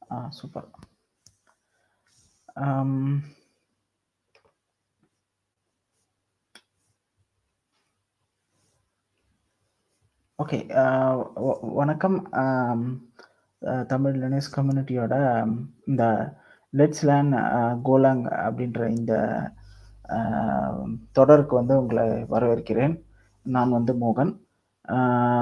ஆ super. அம். Okay. அ வ வணக்கம். அம் அ Tamil Linux கம்யூனிட்டியோட இந்த லெட்ஸ் லேர்ன் அ கோலாங் அப்படின்ற இந்த அ தொடருக்கு வந்து உங்கள வரவேற்கிறேன். நான் வந்து மோகன். அ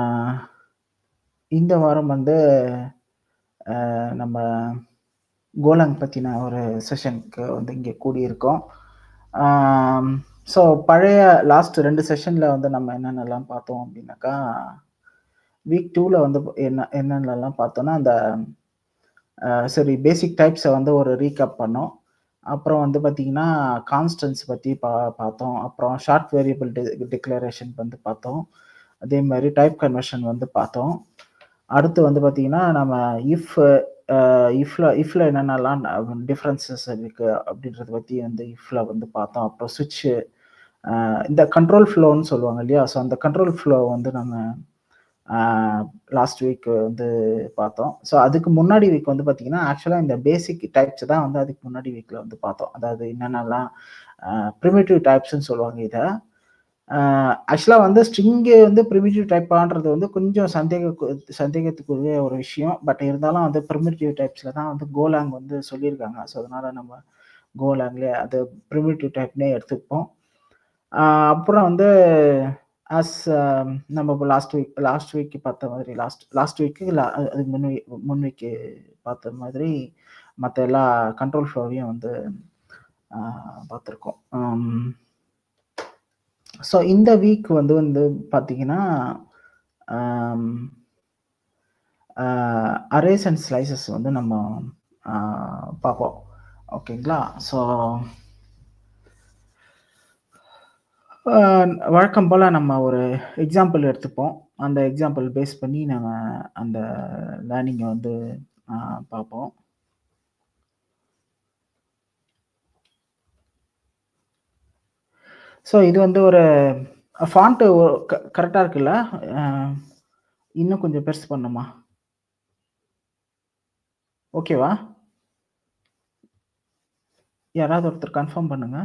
இந்த வாரம் வந்து அ நம்ம கோலாங் பத்தின ஒரு செஷனுக்கு வந்து இங்க கூடியிருக்கோம். ஆம் ஸோ பழைய லாஸ்ட் 2 செஷன்ல வந்து நம்ம என்னென்னலாம் பார்த்தோம் அப்படின்னாக்கா, வீக் 2ல வந்து என்ன என்னென்னலாம் பார்த்தோம்னா, அந்த அ சரி பேசிக் டைப்ஸ வந்து ஒரு ரீகேப் பண்ணோம். அப்புறம் வந்து பார்த்தீங்கன்னா, கான்ஸ்டன்ட்ஸ் பத்தி பா பார்த்தோம். அப்புறம் ஷார்ட் வேரியபிள் டி டிக்ளரேஷன் வந்து பார்த்தோம். அதே மாரி டைப் கன்வர்ஷன் வந்து பார்த்தோம். அடுத்து வந்து பார்த்தீங்கன்னா, நம்ம இஃப் அ இஃப்ல இஃப்ல என்னென்னலாம் டிஃபரன்ஸஸ் இருக்கு அப்படின்றத பத்தி வந்து இஃப்ல வந்து பார்த்தோம். அப்புறம் ஸ்விட்ச் அ இந்த கண்ட்ரோல் ஃப்ளோன்னு சொல்லுவாங்க இல்லையா? ஸோ அந்த கண்ட்ரோல் ஃப்ளோ வந்து நம்ம அ லாஸ்ட் வீக் வந்து பார்த்தோம். ஸோ அதுக்கு முன்னாடி வீக் வந்து பார்த்தீங்கன்னா, ஆக்சுவலா இந்த பேசிக் டைப்ஸ் தான் வந்து அதுக்கு முன்னாடி வீக்ல வந்து பார்த்தோம். அதாவது என்னென்னலாம் அ பிரிமிட்டிவ் டைப்ஸ்ன்னு சொல்லுவாங்க இத. அ ஆக்சுவலா வந்து ஸ்ட்ரிங் வந்து பிரிமிட்டிவ் டைப்பான்றது வந்து கொஞ்சம் சந்தேக சந்தேகத்துக்குரிய ஒரு விஷயம். பட் இருந்தாலும் வந்து பிரிமிட்டிவ் டைப்ஸ்ல தான் வந்து கோலாங் வந்து சொல்லியிருக்காங்க. ஸோ அதனால நம்ம கோலாங்லயே அது பிரிமிட்டிவ் டைப்னே எடுத்துப்போம். அ அப்புறம் வந்து ஆஸ் அ நம்ம இப்ப லாஸ்ட் வீக் லாஸ்ட் வீக் பார்த்த மாதிரி லாஸ்ட் லாஸ்ட் வீக் இல்ல அதுக்கு முன் வீக் முன் வீக் பார்த்த மாதிரி மத்த எல்லா கண்ட்ரோல் ஃப்ளோவையும் வந்து அ பார்த்துருக்கோம். அம். ஸோ இந்த வீக் வந்து வந்து பார்த்தீங்கன்னா, um uh arrays and slices வந்து நம்ம அ பார்ப்போம். ஓகேங்களா? ஸோ அ வழக்கம் போல நம்ம ஒரு எக்ஸாம்பிள் எடுத்துப்போம். அந்த எக்ஸாம்பிள் பேஸ் பண்ணி நம்ம அந்த லேர்னிங்க வந்து அ பார்ப்போம். ஸோ இது வந்து ஒரு ஃபாண்ட் க கரெக்ட்டா இருக்குல்ல? அ இன்னும் கொஞ்சம் பெருசு பண்ணணுமா? ஓகேவா? யாராவது ஒருத்தர் கன்ஃபார்ம் பண்ணுங்க.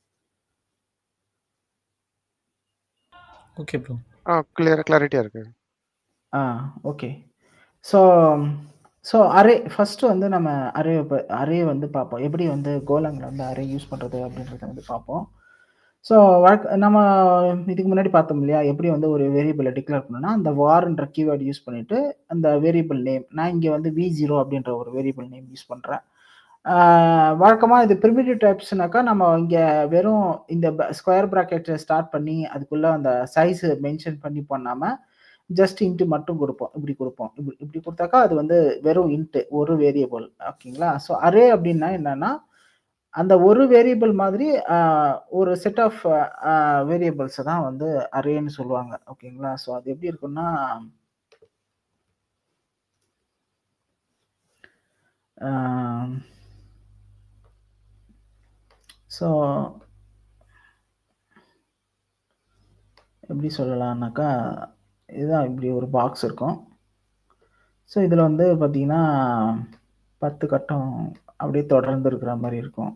Okay bro. ஆ கிளியரா கிளாரிட்டியா இருக்கு. ஆ okay. So so array first வந்து நம்ம அரே ப அரே வந்து பார்ப்போம். எப்படி வந்து கோலாங்ல வந்து அரே யூஸ் பண்றது அப்படின்றத வந்து பார்ப்போம். ஸோ வழக்க நம்ம இதுக்கு முன்னாடி பார்த்தோம் இல்லையா? எப்படி வந்து ஒரு வேரியபிள டிக்ளேர் பண்ணணும்னா, அந்த வார்ன்ற கீவேர்ட் யூஸ் பண்ணிட்டு, அந்த வேரியபிள் நேம் நான் இங்க வந்து வி0 அப்படின்ற ஒரு வேரியபிள் நேம் யூஸ் பண்றேன். ஆ வழக்கமா இது பிரிமிட்டிவ் டைப்ஸ்னாக்கா, நம்ம இங்க வெறும் இந்த ப ஸ்கொயர் பிராக்கெட் ஸ்டார்ட் பண்ணி, அதுக்குள்ள அந்த சைஸ் மென்ஷன் பண்ணி பண்ணாம, ஜஸ்ட் இன்ட் மட்டும் குடுப்போம். இப்படி குடுப்போம். இப்படி இப்படி குடுத்தாக்கா, அது வந்து வெறும் இன்ட் ஒரு வேரியபிள் ஓகேங்களா? ஸோ அரே அப்படின்னா என்னன்னா, அந்த ஒரு வேரியபிள் மாதிரி அ ஒரு செட் ஆஃப் அ வேரியபிள்ஸ தான் வந்து அரேன்னு சொல்லுவாங்க. ஓகேங்களா? ஸோ அது எப்படி இருக்கும்னா ஆ ஸோ எப்படி சொல்லலாம்னாக்கா, இதுதான் இப்படி ஒரு பாக்ஸ் இருக்கும். ஸோ இதுல வந்து பார்த்தீங்கன்னா, 10 கட்டம் அப்படியே தொடர்ந்து இருக்கிற மாரி இருக்கும்.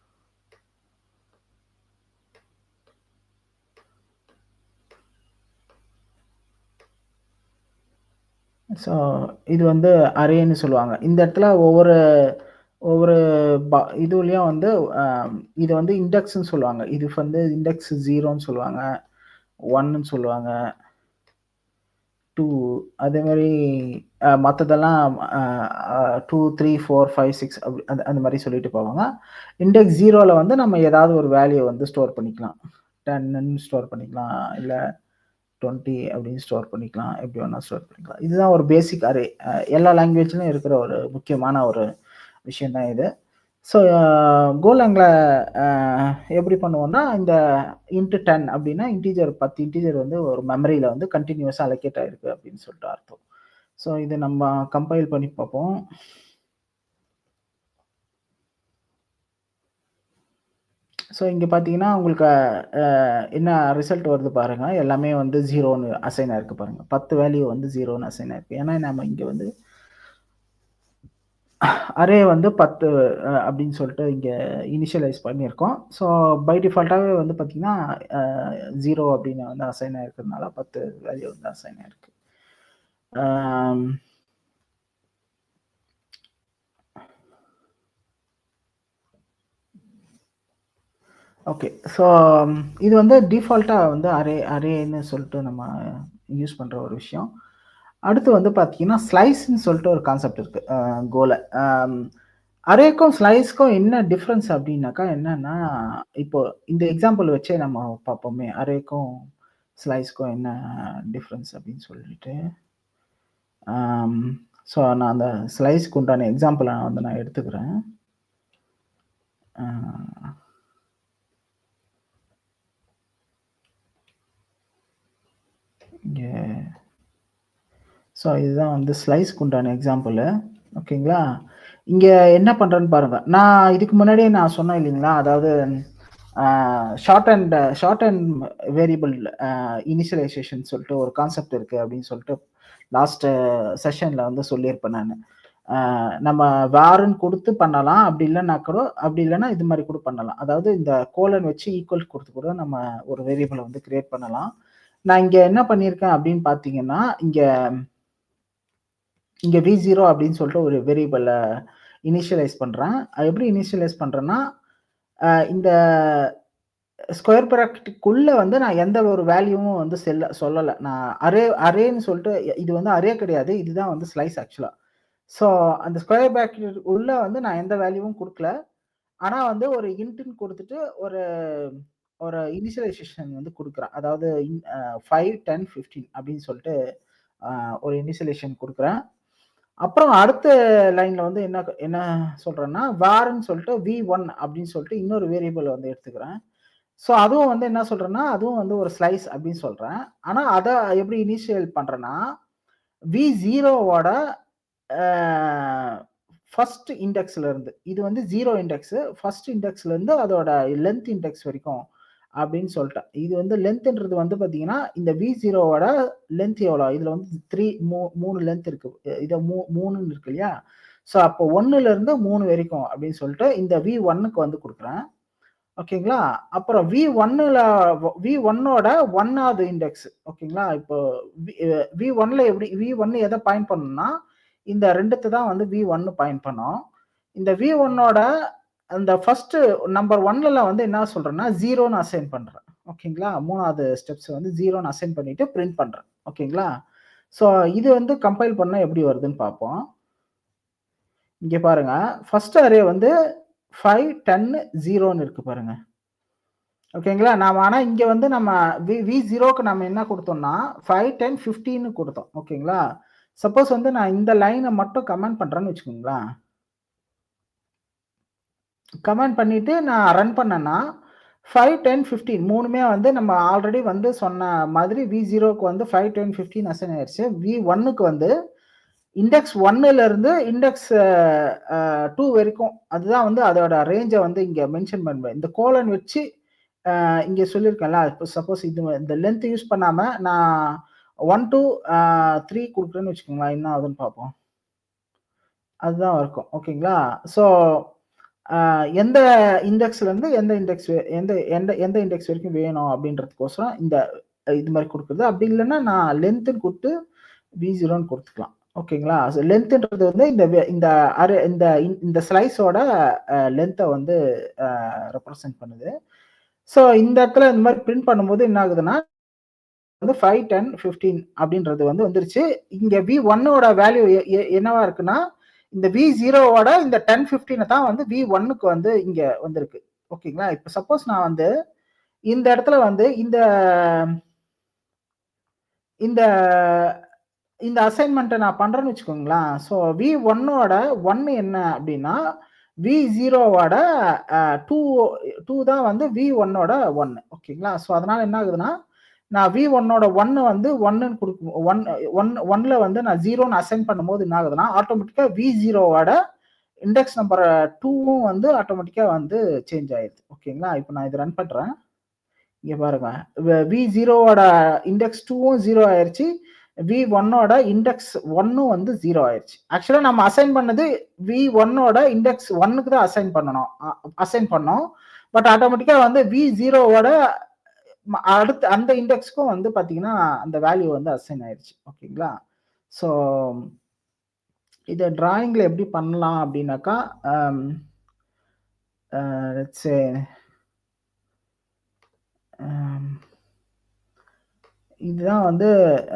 ஸோ இது வந்து அரேன்னு சொல்லுவாங்க. இந்த இடத்துல ஒவ்வொரு ஒவ்வொரு ப இதுலயும் வந்து அ இது வந்து இண்டெக்ஸ்ன்னு சொல்லுவாங்க. இது வந்து இண்டெக்ஸ் 0ன்னு சொல்லுவாங்க. 1ன்னு சொல்லுவாங்க. 2 அதே மாரி அ மத்ததெல்லாம் அ அ 2, 3, 4, 5, 6 அப்படி அந்த அந்த மாரி சொல்லிட்டு போவாங்க. இண்டெக்ஸ் 0ல வந்து நம்ம ஏதாவது ஒரு வேல்யூ வந்து ஸ்டோர் பண்ணிக்கலாம். 10ன்னு ஸ்டோர் பண்ணிக்கலாம். இல்ல 20 அப்படின்னு ஸ்டோர் பண்ணிக்கலாம். எப்படி வேணா ஸ்டோர் பண்ணிக்கலாம். இதுதான் ஒரு பேசிக் அரே. அ எல்லா லாங்குவேஜ்லயும் இருக்கிற ஒரு முக்கியமான ஒரு விஷயம் தான் இது. ஸோ கோலாங்ல அ எப்படி பண்ணுவோம்னா, இந்த இன்ட் 10 அப்படின்னா இன்டிஜர் 10 இன்டிஜர் வந்து ஒரு மெமரியில வந்து கன்டினியூஸா அலோகேட் ஆயிருக்கு அப்படின்னு சொல்லிட்டு அர்த்தம். ஸோ இத நம்ம கம்பைல் பண்ணி பார்ப்போம். ஸோ இங்க பார்த்தீங்கன்னா, உங்களுக்கு அ என்ன ரிசல்ட் வருது பாருங்க. எல்லாமே வந்து 0ன்னு அசைன் ஆயிருக்கு பாருங்க. 10 வேல்யூ வந்து 0ன்னு அசைன் ஆயிருக்கு. ஏன்னா நம்ம இங்க வந்து அரே வந்து 10 அ அப்படின்னு சொல்லிட்டு இங்க இனிஷியலைஸ் பண்ணியிருக்கோம். ஸோ பை டிஃபால்ட்டாவே வந்து பார்த்தீங்கன்னா, அ 0 அப்படின்னு வந்து அசைன் ஆயிருக்கிறதுனால 10 வேல்யூ வந்து அசைன் ஆயிருக்கு. ஆம். ஓகே. ஸோ இது வந்து டிஃபால்ட்டா வந்து அரே அரேன்னு சொல்லிட்டு நம்ம யூஸ் பண்ற ஒரு விஷயம். அடுத்து வந்து பார்த்தீங்கன்னா, ஸ்லைஸ்ன்னு சொல்லிட்டு ஒரு கான்செப்ட் இருக்கு. அ கோல. அம் அரேக்கும், ஸ்லைஸ்க்கும் என்ன டிஃபரன்ஸ் அப்படின்னாக்கா என்னன்னா, இப்போ இந்த எக்ஸாம்பிள் வச்சே நம்ம பார்ப்போமே. அரேக்கும், ஸ்லைஸ்க்கும் என்ன டிஃபரன்ஸ் அப்படின்னு சொல்லிட்டு. ஆம். ஸோ நான் அந்த ஸ்லைஸ்க்கு உண்டான எக்ஸாம்பிள வந்து நான் எடுத்துக்கிறேன். ஆ. இங்க ஸோ இதுதான் வந்து ஸ்லைஸ்க்கு உண்டான எக்ஸாம்பிளு. ஓகேங்களா? இங்க என்ன பண்றேன்னு பாருங்க. நான் இதுக்கு முன்னாடியே நான் சொன்னேன் இல்லைங்களா? அதாவது அ short and short and variable uh initialization சொல்லிட்டு ஒரு கான்செப்ட் இருக்கு அப்படின்னு சொல்லிட்டு லாஸ்ட் செஷன்ல வந்து சொல்லியிருப்பேன் நானு. அ நம்ம வார்ன்னு குடுத்து பண்ணலாம். அப்படி இல்லன்னா கூட அப்படி இல்லன்னா இது மாரி கூட பண்ணலாம். அதாவது இந்த கோலன் வச்சு ஈக்குவல் குடுத்து கூட நம்ம ஒரு வேரியபிள வந்து கிரியேட் பண்ணலாம். நான் இங்க என்ன பண்ணியிருக்கேன் அப்படின்னு பார்த்தீங்கன்னா, இங்க இங்க v0 அப்படின்னு சொல்லிட்டு ஒரு வேரியபிள இனிஷியலைஸ் பண்றேன். அது எப்படி இனிஷியலைஸ் பண்றேன்னா, அ இந்த ஸ்கொயர் பிராக்கெட்டுக்குள்ள வந்து நான் எந்த ஒரு வேல்யூவும் வந்து செல்ல சொல்லல. நான் அரே அரேன்னு சொல்லிட்டு இது வந்து அரே கிடையாது. இதுதான் வந்து ஸ்லைஸ் ஆக்சுவலா. ஸோ அந்த ஸ்கொயர் பிராக்கெட் உள்ள வந்து நான் எந்த வேல்யூவும் குடுக்கல. ஆனா வந்து ஒரு இன்ட்ன்னு குடுத்துட்டு ஒரு ஒரு இனிஷியலைசேஷன் வந்து குடுக்குறேன். அதாவது இன் அ 5, 10, 15 அப்படின்னு சொல்லிட்டு அ ஒரு இனிஷியலைசேஷன் குடுக்குறேன். அப்புறம் அடுத்த லைன்ல வந்து என்ன என்ன சொல்றேன்னா, வார்ன்னு சொல்லிட்டு v1 அப்படின்னு சொல்லிட்டு இன்னொரு வேரியபிள வந்து எடுத்துக்கிறேன். ஸோ அதுவும் வந்து என்ன சொல்றேன்னா, அதுவும் வந்து ஒரு ஸ்லைஸ் அப்படின்னு சொல்றேன். ஆனா அத எப்படி இனிஷியல் பண்றேன்னா, v0வோட அ ஃபர்ஸ்ட் இண்டெக்ஸ்ல இருந்து. இது வந்து 0 இண்டெக்ஸ். ஃபர்ஸ்ட் இண்டெக்ஸ்ல இருந்து அதோட லென்த் இண்டெக்ஸ் வரைக்கும் அப்படின்னு சொல்லிட்டேன். இது வந்து லென்த்ன்றது வந்து பார்த்தீங்கன்னா, இந்த v0வோட லென்த் எவ்வளோ? இதுல வந்து 3 மூ 3 லென்த் இருக்கு. இத மூ 3ன்னு இருக்கு இல்லையா? ஸோ அப்போ 1ல இருந்து 3 வரைக்கும் அப்படின்னு சொல்லிட்டு இந்த v1க்கு வந்து குடுக்குறேன். ஓகேங்களா? அப்புறம் v1ல v1ஓட 1வது இண்டெக்ஸ். ஓகேங்களா? இப்போ வி v1ல எப்படி v1 எத பாயிண்ட் பண்ணும்னா, இந்த 2த்த தான் வந்து v1 பாயிண்ட் பண்ணும். இந்த v1ஓட அந்த ஃபர்ஸ்ட் நம்பர் 1ல வந்து என்ன சொல்றேன்னா, 0ன்னு அசைன் பண்றேன். ஓகேங்களா? 3வது ஸ்டெப்ஸ் வந்து 0ன்னு அசைன் பண்ணிட்டு பிரிண்ட் பண்றேன். ஓகேங்களா? ஸோ இது வந்து கம்பைல் பண்ணா எப்படி வருதுன்னு பார்ப்போம். இங்க பாருங்க. ஃபர்ஸ்ட் அரே வந்து 5, 10, 0ன்னு இருக்கு பாருங்க. ஓகேங்களா? நாம ஆனா இங்க வந்து நம்ம வி v0க்கு நம்ம என்ன குடுத்தோம்னா, 5, 10, 15ன்னு குடுத்தோம். ஓகேங்களா? சப்போஸ் வந்து நான் இந்த லைன மட்டும் கமெண்ட் பண்றேன்னு வச்சுக்கோங்களேன். கமெண்ட் பண்ணிட்டு நான் ரன் பண்ணேன்னா, 5, 10, 15 3மே வந்து நம்ம ஆல்ரெடி வந்து சொன்ன மாதிரி v0க்கு வந்து 5, 10, 15 அசைன் ஆயிருச்சு. v1க்கு வந்து இண்டெக்ஸ் 1ல இருந்து இண்டெக்ஸ் அ 2 வரைக்கும். அதுதான் வந்து அதோட ரேஞ்ச வந்து இங்க மென்ஷன் பண்ணுவேன். இந்த கோலன் வச்சு அ இங்க சொல்லியிருக்கேன்ல, இப்போ சப்போஸ் இது இந்த லென்த் யூஸ் பண்ணாம நான் 1 டூ அ 3 குடுக்குறேன்னு வச்சுக்கோங்களேன். என்ன ஆகுதுன்னு பார்ப்போம். அதுதான் இருக்கும். ஓகேங்களா? ஸோ அ எந்த இண்டெக்ஸ்ல இருந்து எந்த இண்டெக்ஸ் எந்த எந்த எந்த இண்டெக்ஸ் வரைக்கும் வேணும் அப்படின்றதுக்கோசரம் இந்த இது மாரி குடுக்குறது. அப்படி இல்லன்னா நான் லென்த்ன்னு குடுத்து v0ன்னு குடுத்துக்கலாம். ஓகேங்களா? ஸோ லென்த்ன்றது வந்து இந்த வெ இந்த அரே இந்த இந்த ஸ்லைஸோட அ லென்த்த வந்து அ ரெப்ரசன்ட் பண்ணுது. ஸோ இந்த இடத்துல இந்த மாரி பிரிண்ட் பண்ணும்போது என்ன ஆகுதுன்னா, வந்து 5, 10, 15 அப்படின்றது வந்து வந்துருச்சு. இங்க v1ஓட வேல்யூ எ எ என்னவா இருக்குன்னா, இந்த v0வோட இந்த 10, 15 தான் வந்து v1க்கு வந்து இங்க வந்திருக்கு. ஓகேங்களா? இப்ப சப்போஸ் நான் வந்து இந்த இடத்துல வந்து இந்த இந்த இந்த அசைன்மென்ட்ட நான் பண்றேன்னு வச்சுக்கோங்களேன். ஸோ v1ஓட 1 என்ன அப்படின்னா, v0வோட அ 2 2 தான் வந்து v1ஓட 1 ஓகேங்களா? ஸோ அதனால என்ன ஆகுதுன்னா, நான் v1ஓட 1 வந்து 1ன்னு குடுக்கும் 1 1 1ல வந்து நான் 0ன்னு அசைன் பண்ணும்போது என்ன ஆகுதுன்னா, ஆட்டோமேட்டிக்கா v0வோட இண்டெக்ஸ் நம்பர் 2வும் வந்து ஆட்டோமேட்டிக்கா வந்து சேஞ்ச் ஆயிருது. ஓகேங்களா? இப்போ நான் இத ரன் பண்றேன். இங்க பாருங்க. வ v0வோட இண்டெக்ஸ் 2வும் 0 ஆயிருச்சு. வி ஒன்னோட இண்டெக்ஸ் ஒன்னும் வந்து ஜீரோ ஆயிடுச்சு ஆக்சுவலா நம்ம அசைன் பண்ணது வி ஒன்னோட இண்டெக்ஸ் ஒன்னுக்கு தான் அசைன் பண்ணணும் அசைன் பண்ணோம் பட் ஆட்டோமேட்டிக்கா வந்து வி ஜீரோவோட அடுத்து அந்த இண்டெக்ஸ்க்கும் வந்து பாத்தீங்கன்னா அந்த வேல்யூ வந்து அசைன் ஆயிடுச்சு ஓகேங்களா ஸோ இதை டிராயிங்ல எப்படி பண்ணலாம் அப்படின்னாக்கா லெட்ஸ் இதுதான் வந்து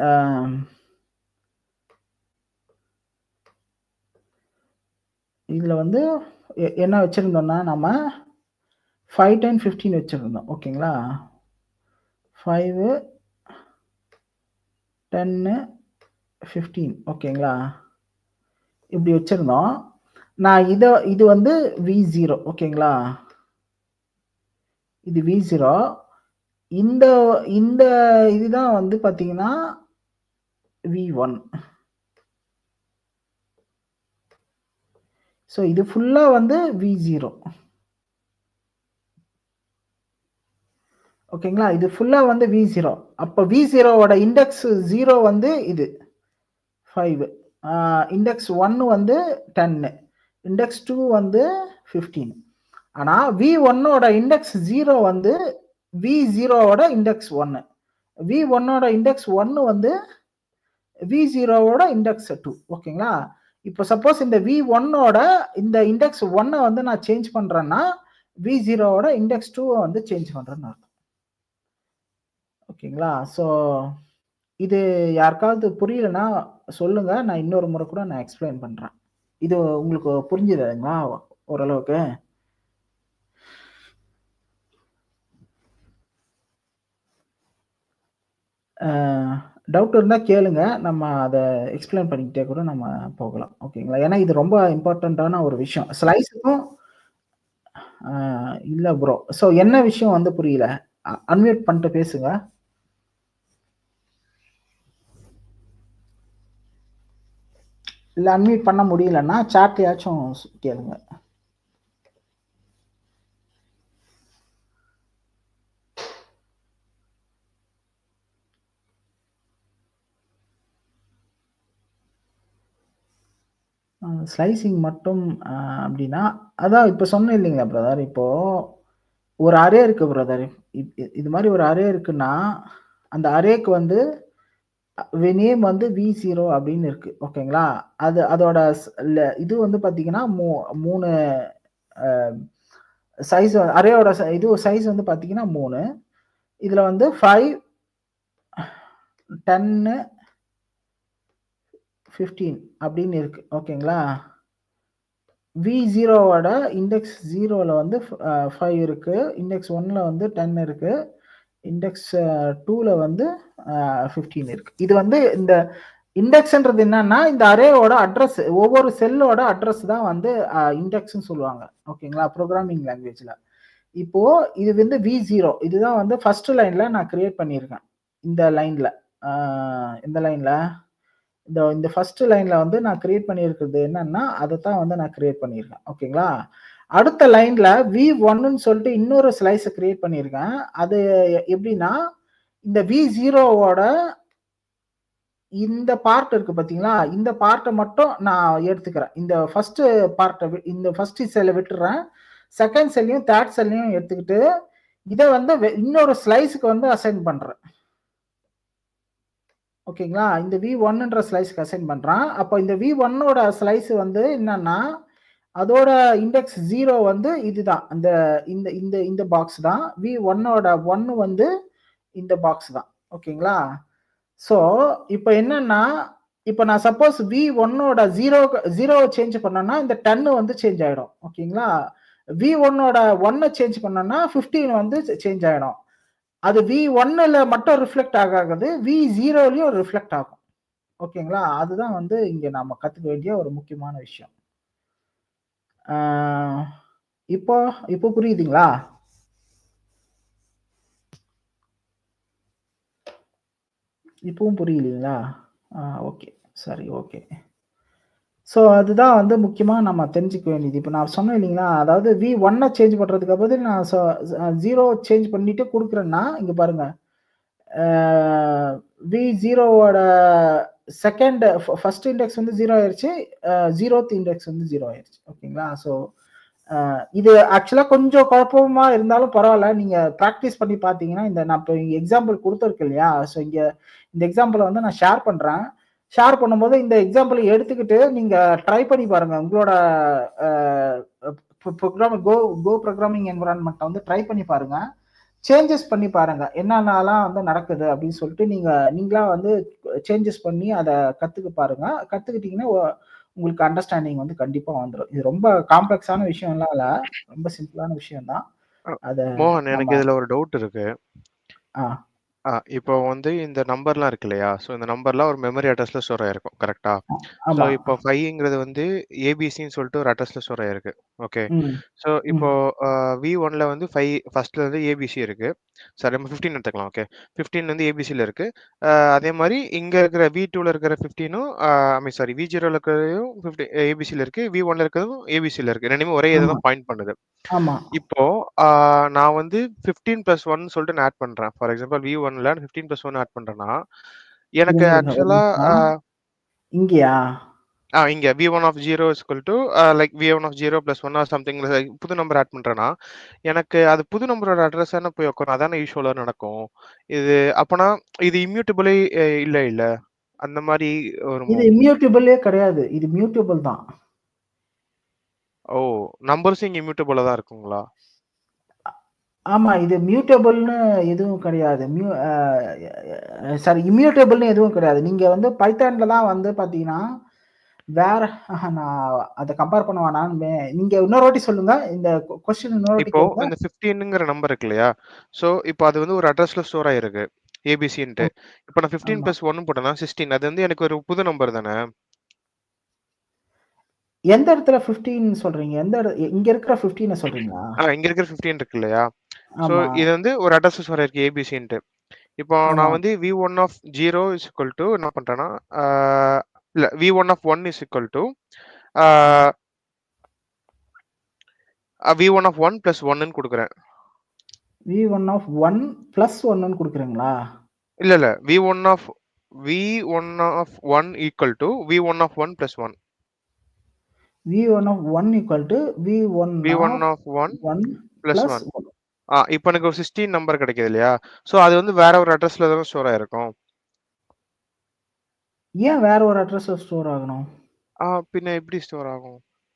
இதில் வந்து என்ன வச்சுருந்தோம்னா நம்ம ஃபைவ் டென் ஃபிஃப்டீன் வச்சுருந்தோம் ஓகேங்களா ஃபைவு டென்னு ஃபிஃப்டீன் ஓகேங்களா இப்படி வச்சுருந்தோம் நான் இதை இது வந்து வி ஜீரோ ஓகேங்களா இது வி ஜீரோ இந்த இந்த இதுதான் வந்து பார்த்தீங்கன்னா வி ஒன் ஸோ இது ஃபுல்லாக வந்து வி ஜீரோ ஓகேங்களா இது ஃபுல்லாக வந்து வி ஜீரோ அப்போ வி ஜீரோவோட இண்டெக்ஸ் ஜீரோ வந்து இது ஃபைவ் இண்டெக்ஸ் ஒன்று வந்து டென்னு இண்டெக்ஸ் டூ வந்து ஃபிஃப்டீன் ஆனால் வி ஒன்னோட இண்டெக்ஸ் ஜீரோ வந்து வி ஜீரோவோட இண்டெக்ஸ் ஒன்று வி ஒன்னோட இண்டெக்ஸ் ஒன்று வந்து வி ஜீரோவோட இண்டெக்ஸ் டூ ஓகேங்களா இப்போ சப்போஸ் இந்த வி ஒன்னோட இந்த இண்டெக்ஸ் ஒன்னை வந்து நான் சேஞ்ச் பண்ணுறேன்னா வி ஜீரோவோட இண்டெக்ஸ் டூவை வந்து சேஞ்ச் பண்ணுறேன்னு அர்த்தம் ஓகேங்களா ஸோ இது யாருக்காவது புரியலன்னா சொல்லுங்க நான் இன்னொரு முறை கூட நான் எக்ஸ்பிளைன் பண்ணுறேன் இது உங்களுக்கு புரிஞ்சுதுங்களா ஓரளவுக்கு டவுட் இருந்தால் கேளுங்க நம்ம அதை எக்ஸ்பிளைன் பண்ணிக்கிட்டே கூட நம்ம போகலாம் ஓகேங்களா ஏன்னா இது ரொம்ப இம்பார்ட்டண்ட்டான ஒரு விஷயம் ஸ்லைஸுக்கும் இல்லை ப்ரோ ஸோ என்ன விஷயம் வந்து புரியல அன்மியூட் பண்ணிட்டு பேசுங்க இல்லை அன்மியூட் பண்ண முடியலன்னா சாட்லையாச்சும் கேளுங்க ஸ்லைசிங் மட்டும் அப்படின்னா அதான் இப்போ சொன்னேன் இல்லைங்களா பிரதர் இப்போ ஒரு அரே இருக்கு பிரதர் இது மாதிரி ஒரு அரே இருக்குன்னா அந்த அரேக்கு வந்து நேம் வந்து வி ஜீரோ அப்படின்னு இருக்கு ஓகேங்களா அது அதோட இது வந்து பார்த்தீங்கன்னா மூ மூணு சைஸ் அரேயோட இது சைஸ் வந்து பார்த்தீங்கன்னா மூணு இதில் வந்து ஃபைவ் டென்னு ஃபிஃப்டீன் அப்படின்னு இருக்கு ஓகேங்களா வி ஜீரோவோட இண்டெக்ஸ் ஜீரோவில் வந்து ஃபைவ் இருக்கு இண்டெக்ஸ் ஒன்னில் வந்து டென் இருக்கு இண்டெக்ஸ் டூவில் வந்து ஃபிஃப்டீன் இருக்கு இது வந்து இந்த இண்டெக்ஸ்ன்றது என்னன்னா இந்த அரேவோட அட்ரஸ் ஒவ்வொரு செல்லோட அட்ரஸ் தான் வந்து இண்டெக்ஸ்ன்னு சொல்லுவாங்க ஓகேங்களா ப்ரோக்ராமிங் லாங்குவேஜில் இப்போ இது வந்து வி ஜீரோ இதுதான் வந்து ஃபர்ஸ்ட் லைன்ல நான் கிரியேட் பண்ணியிருக்கேன் இந்த லைன்ல இந்த லைன்ல இந்த இந்த ஃபர்ஸ்ட் லைன்ல வந்து நான் கிரியேட் பண்ணியிருக்கிறது என்னன்னா அதை தான் வந்து நான் கிரியேட் பண்ணியிருக்கேன் ஓகேங்களா அடுத்த லைன்ல வி ஒன்னு சொல்லிட்டு இன்னொரு ஸ்லைஸை கிரியேட் பண்ணியிருக்கேன் அது எப்படின்னா இந்த வி ஜீரோவோட இந்த பார்ட் இருக்கு பாத்தீங்களா இந்த பார்ட்டை மட்டும் நான் எடுத்துக்கிறேன் இந்த ஃபர்ஸ்ட் பார்ட்டை இந்த ஃபர்ஸ்ட் செல்லை விட்டுறேன் செகண்ட் செல்லையும் தேர்ட் செல்லையும் எடுத்துக்கிட்டு இதை வந்து இன்னொரு ஸ்லைஸுக்கு வந்து அசைன் பண்றேன் ஓகேங்களா இந்த வி ஒன்னுன்ற ஸ்லைஸ்க்கு அசைன் பண்ணுறான் அப்போ இந்த வி ஒன்னோட ஸ்லைஸ் வந்து என்னன்னா அதோட இண்டெக்ஸ் ஜீரோ வந்து இதுதான் அந்த இந்த இந்த இந்த பாக்ஸ் தான் வி ஒன்னோட ஒன்னு வந்து இந்த பாக்ஸ் தான் ஓகேங்களா ஸோ இப்போ என்னன்னா இப்போ நான் சப்போஸ் வி ஒன்னோட ஜீரோ ஜீரோ சேஞ்ச் பண்ணோன்னா இந்த டென்னு வந்து சேஞ்ச் ஆகிடும் ஓகேங்களா வி ஒன்னோட ஒன்னை சேஞ்ச் பண்ணோன்னா ஃபிஃப்டீன் வந்து சேஞ்ச் ஆகிடும் அது வி ஒன்னில் மட்டும் ரிஃப்ளெக்ட் ஆகாது வி ஜீரோலையும் ரிஃப்ளெக்ட் ஆகும் ஓகேங்களா அதுதான் வந்து இங்கே நாம் கற்றுக்க வேண்டிய ஒரு முக்கியமான விஷயம் இப்போ இப்போ புரியுதுங்களா இப்பவும் புரியலீங்களா ஓகே சரி ஓகே ஸோ அதுதான் வந்து முக்கியமாக நம்ம தெரிஞ்சுக்க வேண்டியது இப்போ நான் சொன்னேன் இல்லைங்களா அதாவது வி ஒன்னை சேஞ்ச் பண்ணுறதுக்கு பதில் நான் ஜீரோ சேஞ்ச் பண்ணிட்டு கொடுக்குறேன்னா இங்கே பாருங்க வி ஜீரோவோட செகண்ட் ஃபர்ஸ்ட் இண்டெக்ஸ் வந்து ஜீரோ ஆயிருச்சு ஜீரோத் இண்டெக்ஸ் வந்து ஜீரோ ஆயிருச்சு ஓகேங்களா ஸோ இது ஆக்சுவலாக கொஞ்சம் குழப்பமா இருந்தாலும் பரவாயில்ல நீங்க ப்ராக்டிஸ் பண்ணி பார்த்தீங்கன்னா இந்த நான் இப்போ எக்ஸாம்பிள் கொடுத்துருக்கு இல்லையா ஸோ இங்க இந்த எக்ஸாம்பிளை வந்து நான் ஷேர் பண்றேன் ஷேர் பண்ணும்போது இந்த எக்ஸாம்பிளை எடுத்துக்கிட்டு நீங்க ட்ரை பண்ணி பாருங்க உங்களோட ப்ரோக்ராம் கோ கோ ப்ரோக்ராமிங் என்வரான்மெண்ட்டை வந்து ட்ரை பண்ணி பாருங்க சேஞ்சஸ் பண்ணி பாருங்க என்னென்னலாம் வந்து நடக்குது அப்படின்னு சொல்லிட்டு நீங்க நீங்களா வந்து சேஞ்சஸ் பண்ணி அதை கத்துக்க பாருங்க கத்துக்கிட்டீங்கன்னா உங்களுக்கு அண்டர்ஸ்டாண்டிங் வந்து கண்டிப்பா வந்துடும் இது ரொம்ப காம்ப்ளெக்ஸான விஷயம்லாம் இல்ல ரொம்ப சிம்பிளான விஷயம் தான் அத மோகன் எனக்கு இதுல ஒரு டவுட் இருக்கு ஆ ஆ, இப்போ வந்து இந்த நம்பர்லாம் இருக்கு இல்லையா ஸோ இந்த நம்பர்லாம் ஒரு மெமரி அட்ரஸ்ல ஸ்டோர் ஆயிருக்கும் கரெக்டா ஸோ ஆமா இப்போ ஃபைவ்ங்கிறது வந்து ஏபிசின்னு சொல்லிட்டு ஒரு அட்ரஸ்ல ஸ்டோர் ஆயிருக்கு ஓகே ம் ஸோ இப்போ வி ஒன்ல வந்து ஃபைவ் ஃபர்ஸ்ட்ல வந்து ஏபிசி இருக்கு சாரி நம்ம ஃபிஃப்டீன் எடுத்துக்கலாம் ஓகே ஃபிஃப்டீன் வந்து ஏபிசியில் இருக்கு அஹ் அதே மாதிரி இங்க இருக்கிற வி டூல இருக்கிற ஃபிஃப்டீனும் ஐ மீன் சாரி வி ஜீரோல இருக்கிறதும் ஃபிஃப்டி ஏபிசியில் இருக்கு வி ஒன்ல இருக்கிறதும் ஏபிசியில் இருக்கு ரெண்டுமே ஒரே இதை ஆமா தான் பாயிண்ட் பண்ணுது ஆமா இப்போ ஆஹ் நான் வந்து ஃபிஃப்டீன் பிளஸ் ஒன் சொல்லிட்டு நான் ஆட் பண்றேன் ஃபார் எக்ஸாம்பிள் வி ஒன்ல ஃபிஃப்டீன் பிளஸ் ஒன் ஆட் பண்றேன்னா எனக்கு இருங்க ஒரு ஆக்சுவலா நிமிஷம் இங்கயா ஆ இங்க V one of zero equal to like V one of zero plus one or something புது நம்பர் ஆட் பண்றேன்னா எனக்கு அது புது நம்பரோட அட்ரஸ் தானே போய் உட்காரும் அதானே யூஸ்வலா நடக்கும் இது அப்பனா இது இம்யூட்டபிளே இல்ல இல்ல அந்த மாதிரி வருமோ இது இம்யூட்டபிளே கிடையாது இது மியூட்டபிள் தான் ஓ நம்பர்ஸும் இங்க இம்யூட்டபிளா தான் இருக்குங்களா ஆமா இது மியூட்டபிள்னு எதுவும் கிடையாது மியூ சாரி இம்யூட்டபிள்னு எதுவும் கிடையாது நீங்க வந்து பைத்தான்ல தான் வந்து பாத்தீங்கன்னா வேற ஆஹா, நான் அதை கம்பேர் பண்ண வேணான்னு நீங்க இன்னொரு வாட்டி சொல்லுங்க இந்த கொஸ்டின் இன்னொரு வாட்டி இப்போ கேளுங்க இந்த ஃபிஃப்டீனுங்கிற நம்பர் இருக்கு இல்லையா ஸோ இப்போ அது வந்து ஒரு அட்ரஸ்ல ஸ்டோர் ஆயிருக்கு ஏபிசின்ட்டு இப்போ நான் ஃபிஃப்டீன் ஆமா பிளஸ் ஒன்னு போட்டேன்னா சிக்ஸ்டீன் அது வந்து எனக்கு ஒரு புது நம்பர் தானே எந்த இடத்துல 15 சொல்றீங்க எந்த இட- இங்க இருக்கிற 15 சொல்றீங்களா ஆ இங்க இருக்கிற ஃபிஃப்டீன் இருக்கு இல்லையா ஸோ ஆமா இது வந்து ஒரு அட்ரஸ் ஸ்டோர் ஆயிருக்கு ஏபிசின்ட்டு இப்போ ஆமா நான் வந்து we one of zero is equal to என்ன பண்றேன்னா ஆஹ் இல்ல V one of one is equal to V one of one plus ஒன்னு கொடுக்குறேன் V one of one plus ஒன்னு கொடுக்குறீங்களா இல்ல இல்ல V one of V one of one equal to V one of one plus one V one of one equal to V one V one of of one one plus plus one ஆ இப்போ எனக்கு ஒரு sixteen number கிடைக்குது இல்லையா so அது வந்து வேற ஒரு அட்ரஸ்ல தான் ஸ்டோர் ஆயிருக்கும் ஏன் வேற ஒரு அட்ரஸ் ஸ்டோர் ஆகணும் ஆ பின்ன எப்படி ஸ்டோர் ஆகும்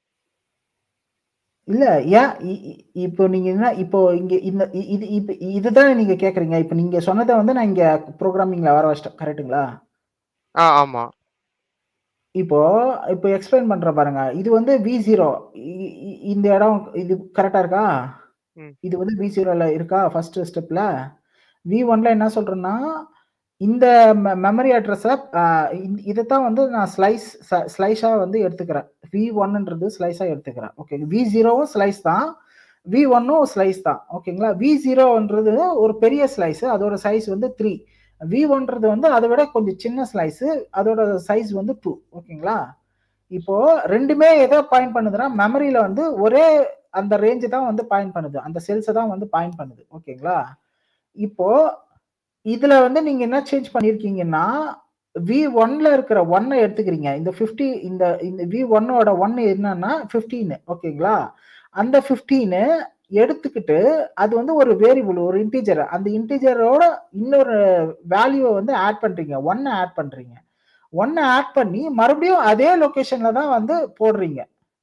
இல்ல ஏன் இ- இ- இப்போ நீங்க என்ன இப்போ இங்க இந்த இ- இது இப்போ இதுதான் நீங்க கேக்குறீங்க இப்போ நீங்க சொன்னதை வந்து நான் இங்க ப்ரோக்ராமிங்ல வர வச்சிட்டேன் கரெக்ட்டுங்களா ஆ ஆமா இப்போ இப்போ எக்ஸ்பிளைன் பண்ற பாருங்க இது வந்து வி ஜீரோ இந்த இடம் இது கரெக்டா இருக்கா ம். இது வந்து வி ஜீரோல இருக்கா ஃபர்ஸ்ட் ஸ்டெப்ல வி ஒன்ல என்ன சொல்றேன்னா இந்த மெமரி அட்ரஸை இதைத்தான் வந்து நான் ஸ்லைஸ் ஸ்லைஸா வந்து எடுத்துக்கிறேன் வி ஒன்ன்றது ஸ்லைஸா எடுத்துக்கிறேன் ஓகே வி ஜீரோவும் ஸ்லைஸ் தான் வி ஒன்னும் ஸ்லைஸ் தான் ஓகேங்களா வி ஜீரோன்றது ஒரு பெரிய ஸ்லைஸ் அதோட சைஸ் வந்து த்ரீ வி ஒன்றது வந்து அதை விட கொஞ்சம் சின்ன ஸ்லைஸ் அதோட சைஸ் வந்து டூ ஓகேங்களா இப்போ ரெண்டுமே எதை பாயிண்ட் பண்ணுதுன்னா மெமரியில வந்து ஒரே அந்த ரேஞ்சு தான் வந்து பாயிண்ட் பண்ணுது அந்த செல்ஸை தான் வந்து பாயிண்ட் பண்ணுது ஓகேங்களா இப்போ இதுல வந்து நீங்க என்ன சேஞ்ச் பண்ணிருக்கீங்கன்னா வி ஒன்ல இருக்கிற ஒன்னை எடுத்துக்கிறீங்க இந்த 50 இந்த இந்த வி ஒன்னோட ஒன்னு என்னன்னா 15 ஓகேங்களா அந்த 15 எடுத்துக்கிட்டு அது வந்து ஒரு வேரியபிள் ஒரு இன்டிஜர் அந்த இன்டிஜரோட இன்னொரு வேல்யூவை வந்து ஆட் பண்றீங்க ஒன்னை ஆட் பண்றீங்க ஒன்னை ஆட் பண்ணி மறுபடியும் அதே லொகேஷன்ல தான் வந்து போடுறீங்க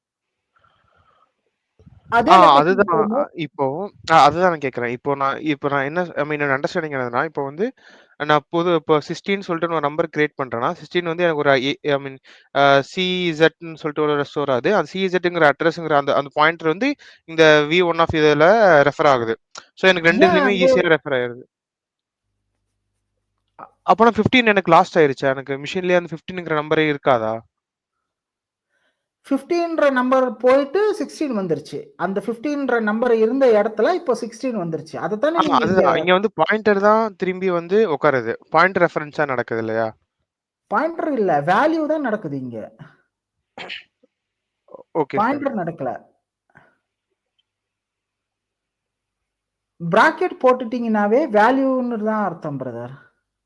அதே ஆ location அதுதான் போடும்போது- இப்போ ஆ, அதுதான் நான் கேட்குறேன் இப்போ நான் இப்போ நான் என்ன ஐ மீன் அண்டர்ஸ்டாண்டிங் என்னதுன்னா இப்போ வந்து நான் புது இப்போ சிக்ஸ்டீன் சொல்லிட்டு நான் ஒரு நம்பர் கிரியேட் பண்ணுறேன்னா சிக்ஸ்டீன் வந்து எனக்கு ஒரு ஐ மீன் சிஇசட்னு சொல்லிட்டு ஒரு ஸ்டோர் ஆகுது அந்த சிஇசட்டுங்கிற அட்ரஸுங்கிற அந்த அந்த பாயிண்டர் வந்து இந்த வி ஒன் ஆஃப் இதில் ரெஃபர் ஆகுது ஸோ எனக்கு ரெண்டு ஏன் இதுலையுமே அது- ஈஸியாக ரெஃபர் ஆயிருது அப்போனா ஃபிஃப்டீன் எனக்கு லாஸ்ட் ஆயிருச்சா எனக்கு மிஷின்லேயே அந்த ஃபிஃப்டீனுங்கிற நம்பரே இருக்காதா 15ன்ற நம்பர் போயிட்டு 16 வந்துருச்சு அந்த 15ன்ற நம்பர் இருந்த இடத்துல இப்போ 16 வந்துருச்சு அதை தானே ஆமா நீங்க இங்க அதுதான் இங்க வந்து பாயிண்டர் தான் திரும்பி வந்து உட்காருது பாயிண்ட் ரெஃபரன்ஸா நடக்குது இல்லையா பாயிண்டர் இல்ல வேல்யூ தான் நடக்குது இங்க ஓகே சார் பாயிண்டர் நடக்கல பிராக்கெட் போட்டுட்டீங்கன்னாவே வேல்யூன்னு தான் அர்த்தம் பிரதர்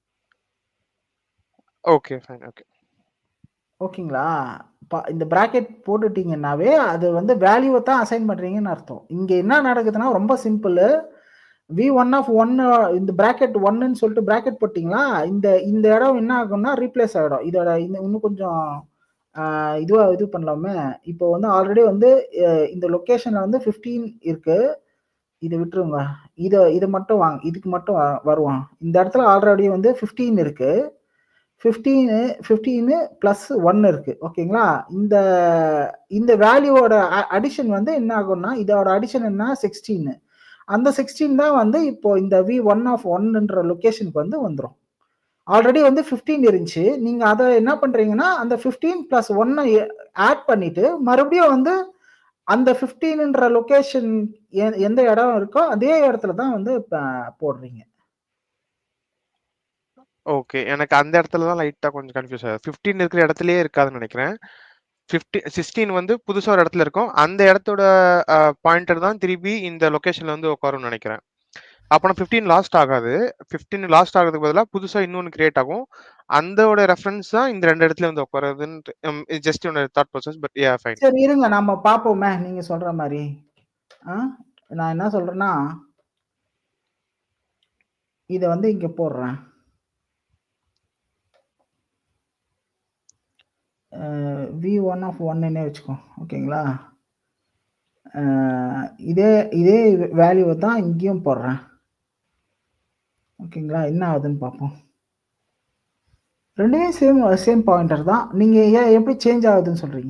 ஓகே ஃபைன் ஓகே ஓகேங்களா ப- இந்த பிராக்கெட் போட்டுட்டீங்கன்னாவே அது வந்து வேல்யூவை தான் அசைன் பண்றீங்கன்னு அர்த்தம் இங்க என்ன நடக்குதுன்னா ரொம்ப சிம்பிள் வி ஒன் ஆஃப் ஒன்னு இந்த பிராக்கெட் ஒன்னுன்னு சொல்லிட்டு பிராக்கெட் போட்டிங்களா இந்த இந்த இடம் என்ன ஆகும்னா ரீப்ளேஸ் ஆகிடும் இதோட இந்த இன்னும் கொஞ்சம் ஆஹ், இதுவா இது பண்ணலாமே இப்போ வந்து ஆல்ரெடி வந்து அஹ், இந்த லொக்கேஷன்ல வந்து 15 இருக்கு இதை விட்டுருங்க இதை இதை மட்டும் வாங்க இதுக்கு மட்டும் வ- வருவோம் இந்த இடத்துல ஆல்ரெடி வந்து 15 இருக்கு ஃபிஃப்டீனு ஃபிஃப்டீனு ப்ளஸ் ஒன் இருக்கு ஓகேங்களா இந்த இந்த வேல்யூவோட அடிஷன் வந்து என்ன ஆகும்னா இதோட அடிஷன் என்ன சிக்ஸ்டீன் அந்த சிக்ஸ்டீன் தான் வந்து இப்போ இந்த வி ஒன் ஆஃப் ஒன்ன்ற லொக்கேஷனுக்கு வந்து வந்துடும் ஆல்ரெடி வந்து 15 இருந்துச்சு நீங்க அதை என்ன பண்றீங்கன்னா அந்த 15 பிளஸ் ஒன்னை ஆட் பண்ணிட்டு மறுபடியும் வந்து அந்த 15ன்ற லொகேஷன் எந்த இடம் இருக்கோ அதே இடத்துல தான் வந்து ப- போடுறீங்க ஓகே எனக்கு அந்த இடத்துல தான் லைட்டா கொஞ்சம் கன்ஃபியூஸ் ஆகுது 15 இருக்கிற இடத்துலயே இருக்காதுன்னு நினைக்கிறேன் 15 16 வந்து புதுசா ஒரு இடத்துல இருக்கும் அந்த இடத்தோட பாயிண்டர் தான் திருப்பி இந்த லொகேஷன்ல வந்து உட்காரும்னு நினைக்கிறேன் அப்போ 15 லாஸ்ட் ஆகாது 15 லாஸ்ட் ஆகிறதுக்கு பதிலாக புதுசா இன்னொன்று கிரியேட் ஆகும் அந்தோட ரெஃபரன்ஸ் தான் இந்த ரெண்டு இடத்துல வந்து உட்காருதுன்னு just one thought process but yeah fine சரி இருங்க நம்ம பார்ப்போமே நீங்க சொல்ற மாதிரி ஆ நான் என்ன சொல்றேன்னா இதை வந்து இங்க போடுறேன் வி ஒன் ஆஃப் ஒன்னுன்னே வச்சுக்கோ ஓகேங்களா அஹ், இதே இதே வேல்யூவை தான் இங்கேயும் போடுறேன் ஓகேங்களா என்ன ஆகுதுன்னு பார்ப்போம் ரெண்டுமே சேம் சேம் பாயிண்டர் தான் நீங்க ஏன் எப்படி சேஞ்ச் ஆகுதுன்னு சொல்றீங்க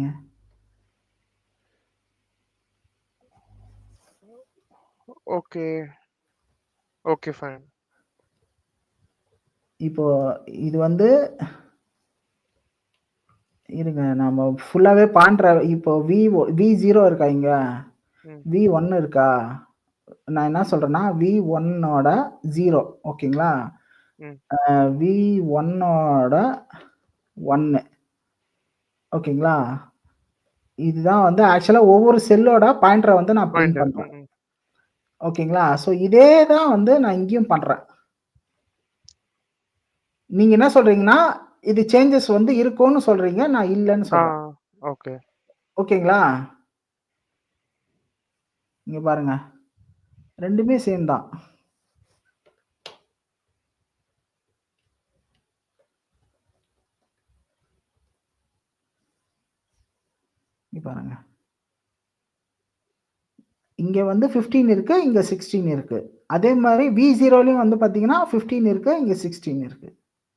ஓகே ஓகே ஃபைன் இப்போ இது வந்து இருங்க நம்ம ஃபுல்லாவே பாண்ட்ற இப்போ வி வி ஜீரோ இருக்கா இங்க ம். வி ஒன்னு இருக்கா நான் என்ன சொல்றேன்னா வி ஒன்னோட ஜீரோ ஓகேங்களா ம். வி ஒன்னோட ஒன்னு ஓகேங்களா இதுதான் வந்து ஆக்சுவலா ஒவ்வொரு செல்லோட பாயிண்டரை வந்து நான் பிரிண்ட் பாயிண்டர் பண்றேன் ஓகேங்களா ஸோ இதே தான் வந்து நான் இங்கேயும் பண்றேன் நீங்க என்ன சொல்றீங்கன்னா இது சேஞ்சஸ் வந்து இருக்கும்னு சொல்றீங்க நான் இல்லைன்னு ஆ சொல்றேன் ஓகே ஓகேங்களா இங்க பாருங்க ரெண்டுமே சேம் தான் இங்க பாருங்க இங்க வந்து 15 இருக்கு இங்க 16 இருக்கு அதே மாதிரி வி ஜீரோலயும் வந்து பாத்தீங்கன்னா 15 இருக்கு இங்க 16 இருக்கு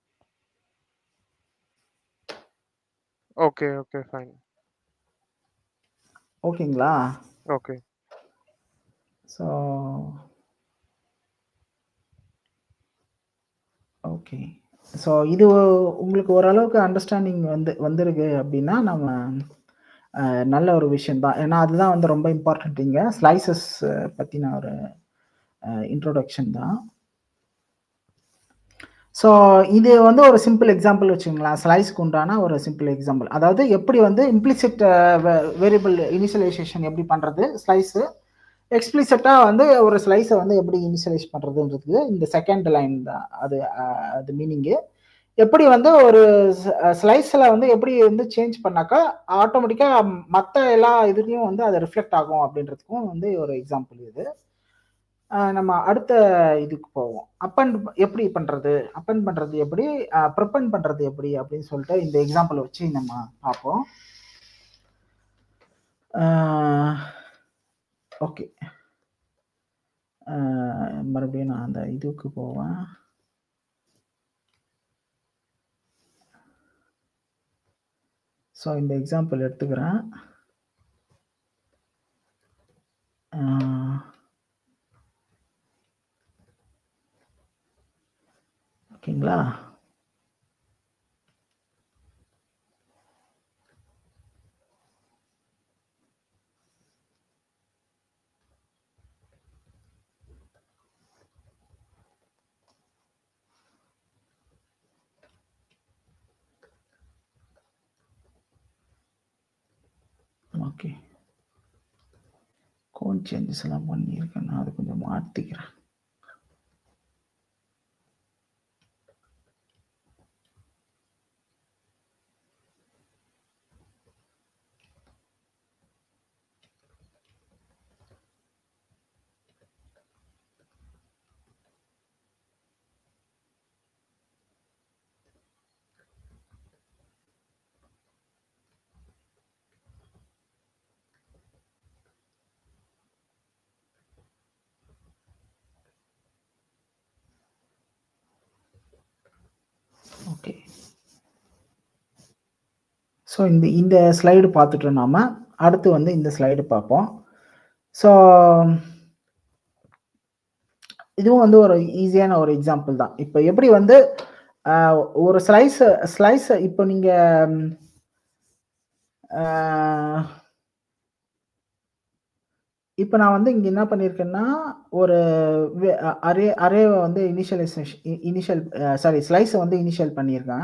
ஓகே ஓகே ஃபைன் ஓகேங்களா ஓகே ஸோ ஓகே ஸோ இது உங்களுக்கு ஓரளவுக்கு அண்டர்ஸ்டாண்டிங் வந்து வந்திருக்கு அப்படின்னா நம்ம அஹ், நல்ல ஒரு விஷயம் தான் ஏன்னா அதுதான் வந்து ரொம்ப இம்பார்ட்டன்ட் இங்கே ஸ்லைசஸ் பற்றின ஒரு இன்ட்ரோடக்ஷன் தான் ஸோ இது வந்து ஒரு சிம்பிள் எக்ஸாம்பிள் வச்சுங்களேன் ஸ்லைஸ்க்கு உண்டான ஒரு சிம்பிள் எக்ஸாம்பிள் அதாவது எப்படி வந்து இம்ப்ளிசிட் வேரியபிள் இனிஷியலைசேஷன் எப்படி பண்ணுறது ஸ்லைஸு எக்ஸ்பிளிசிட்டாக வந்து ஒரு ஸ்லைஸை வந்து எப்படி இனிஷியலைஸ் பண்ணுறதுன்றது இந்த செகண்ட் லைன் தான் அது அஹ், அது மீனிங்கு எப்படி வந்து ஒரு ஸ்லைஸில் வந்து எப்படி வந்து சேஞ்ச் பண்ணாக்கா ஆட்டோமேட்டிக்காக மற்ற எல்லா இதுலேயும் வந்து அது ரிஃப்ளெக்ட் ஆகும் அப்படின்றதுக்கும் வந்து ஒரு எக்ஸாம்பிள் இது அஹ், நம்ம அடுத்த இதுக்கு போவோம் அப்பன் எப்படி பண்ணுறது அப்பன் பண்ணுறது எப்படி ப்ரிப்பன் பண்ணுறது எப்படி அப்படின்னு சொல்லிட்டு இந்த எக்ஸாம்பிள் வச்சு நம்ம பார்ப்போம் ஓகே மறுபடியும் நான் அந்த இதுக்கு போவேன் ஸோ இந்த எக்ஸாம்பிள் எடுத்துக்கிறேன் ஆஹ், ஓகேங்களா ஓகே கோட் சேஞ்சஸ் எல்லாம் பண்ணியிருக்கேன் நான் அதை கொஞ்சம் மாற்றிக்கிறேன் ஸோ இந்த இந்த ஸ்லைடு பார்த்துட்டோம் நாம அடுத்து வந்து இந்த ஸ்லைடு பார்ப்போம் ஸோ இதுவும் வந்து ஒரு ஈஸியான ஒரு எக்ஸாம்பிள் தான் இப்போ எப்படி வந்து ஆஹ், ஒரு ஸ்லைஸ் ஸ்லைஸ் இப்போ நீங்க ம், ஆஹ், இப்போ நான் வந்து இங்க என்ன பண்ணியிருக்கேன்னா ஒரு அரே அரேவை வந்து இனிஷியலைசேஷன் இனிஷியல் சாரி ஸ்லைஸை வந்து இனிஷியல் பண்ணியிருக்கேன்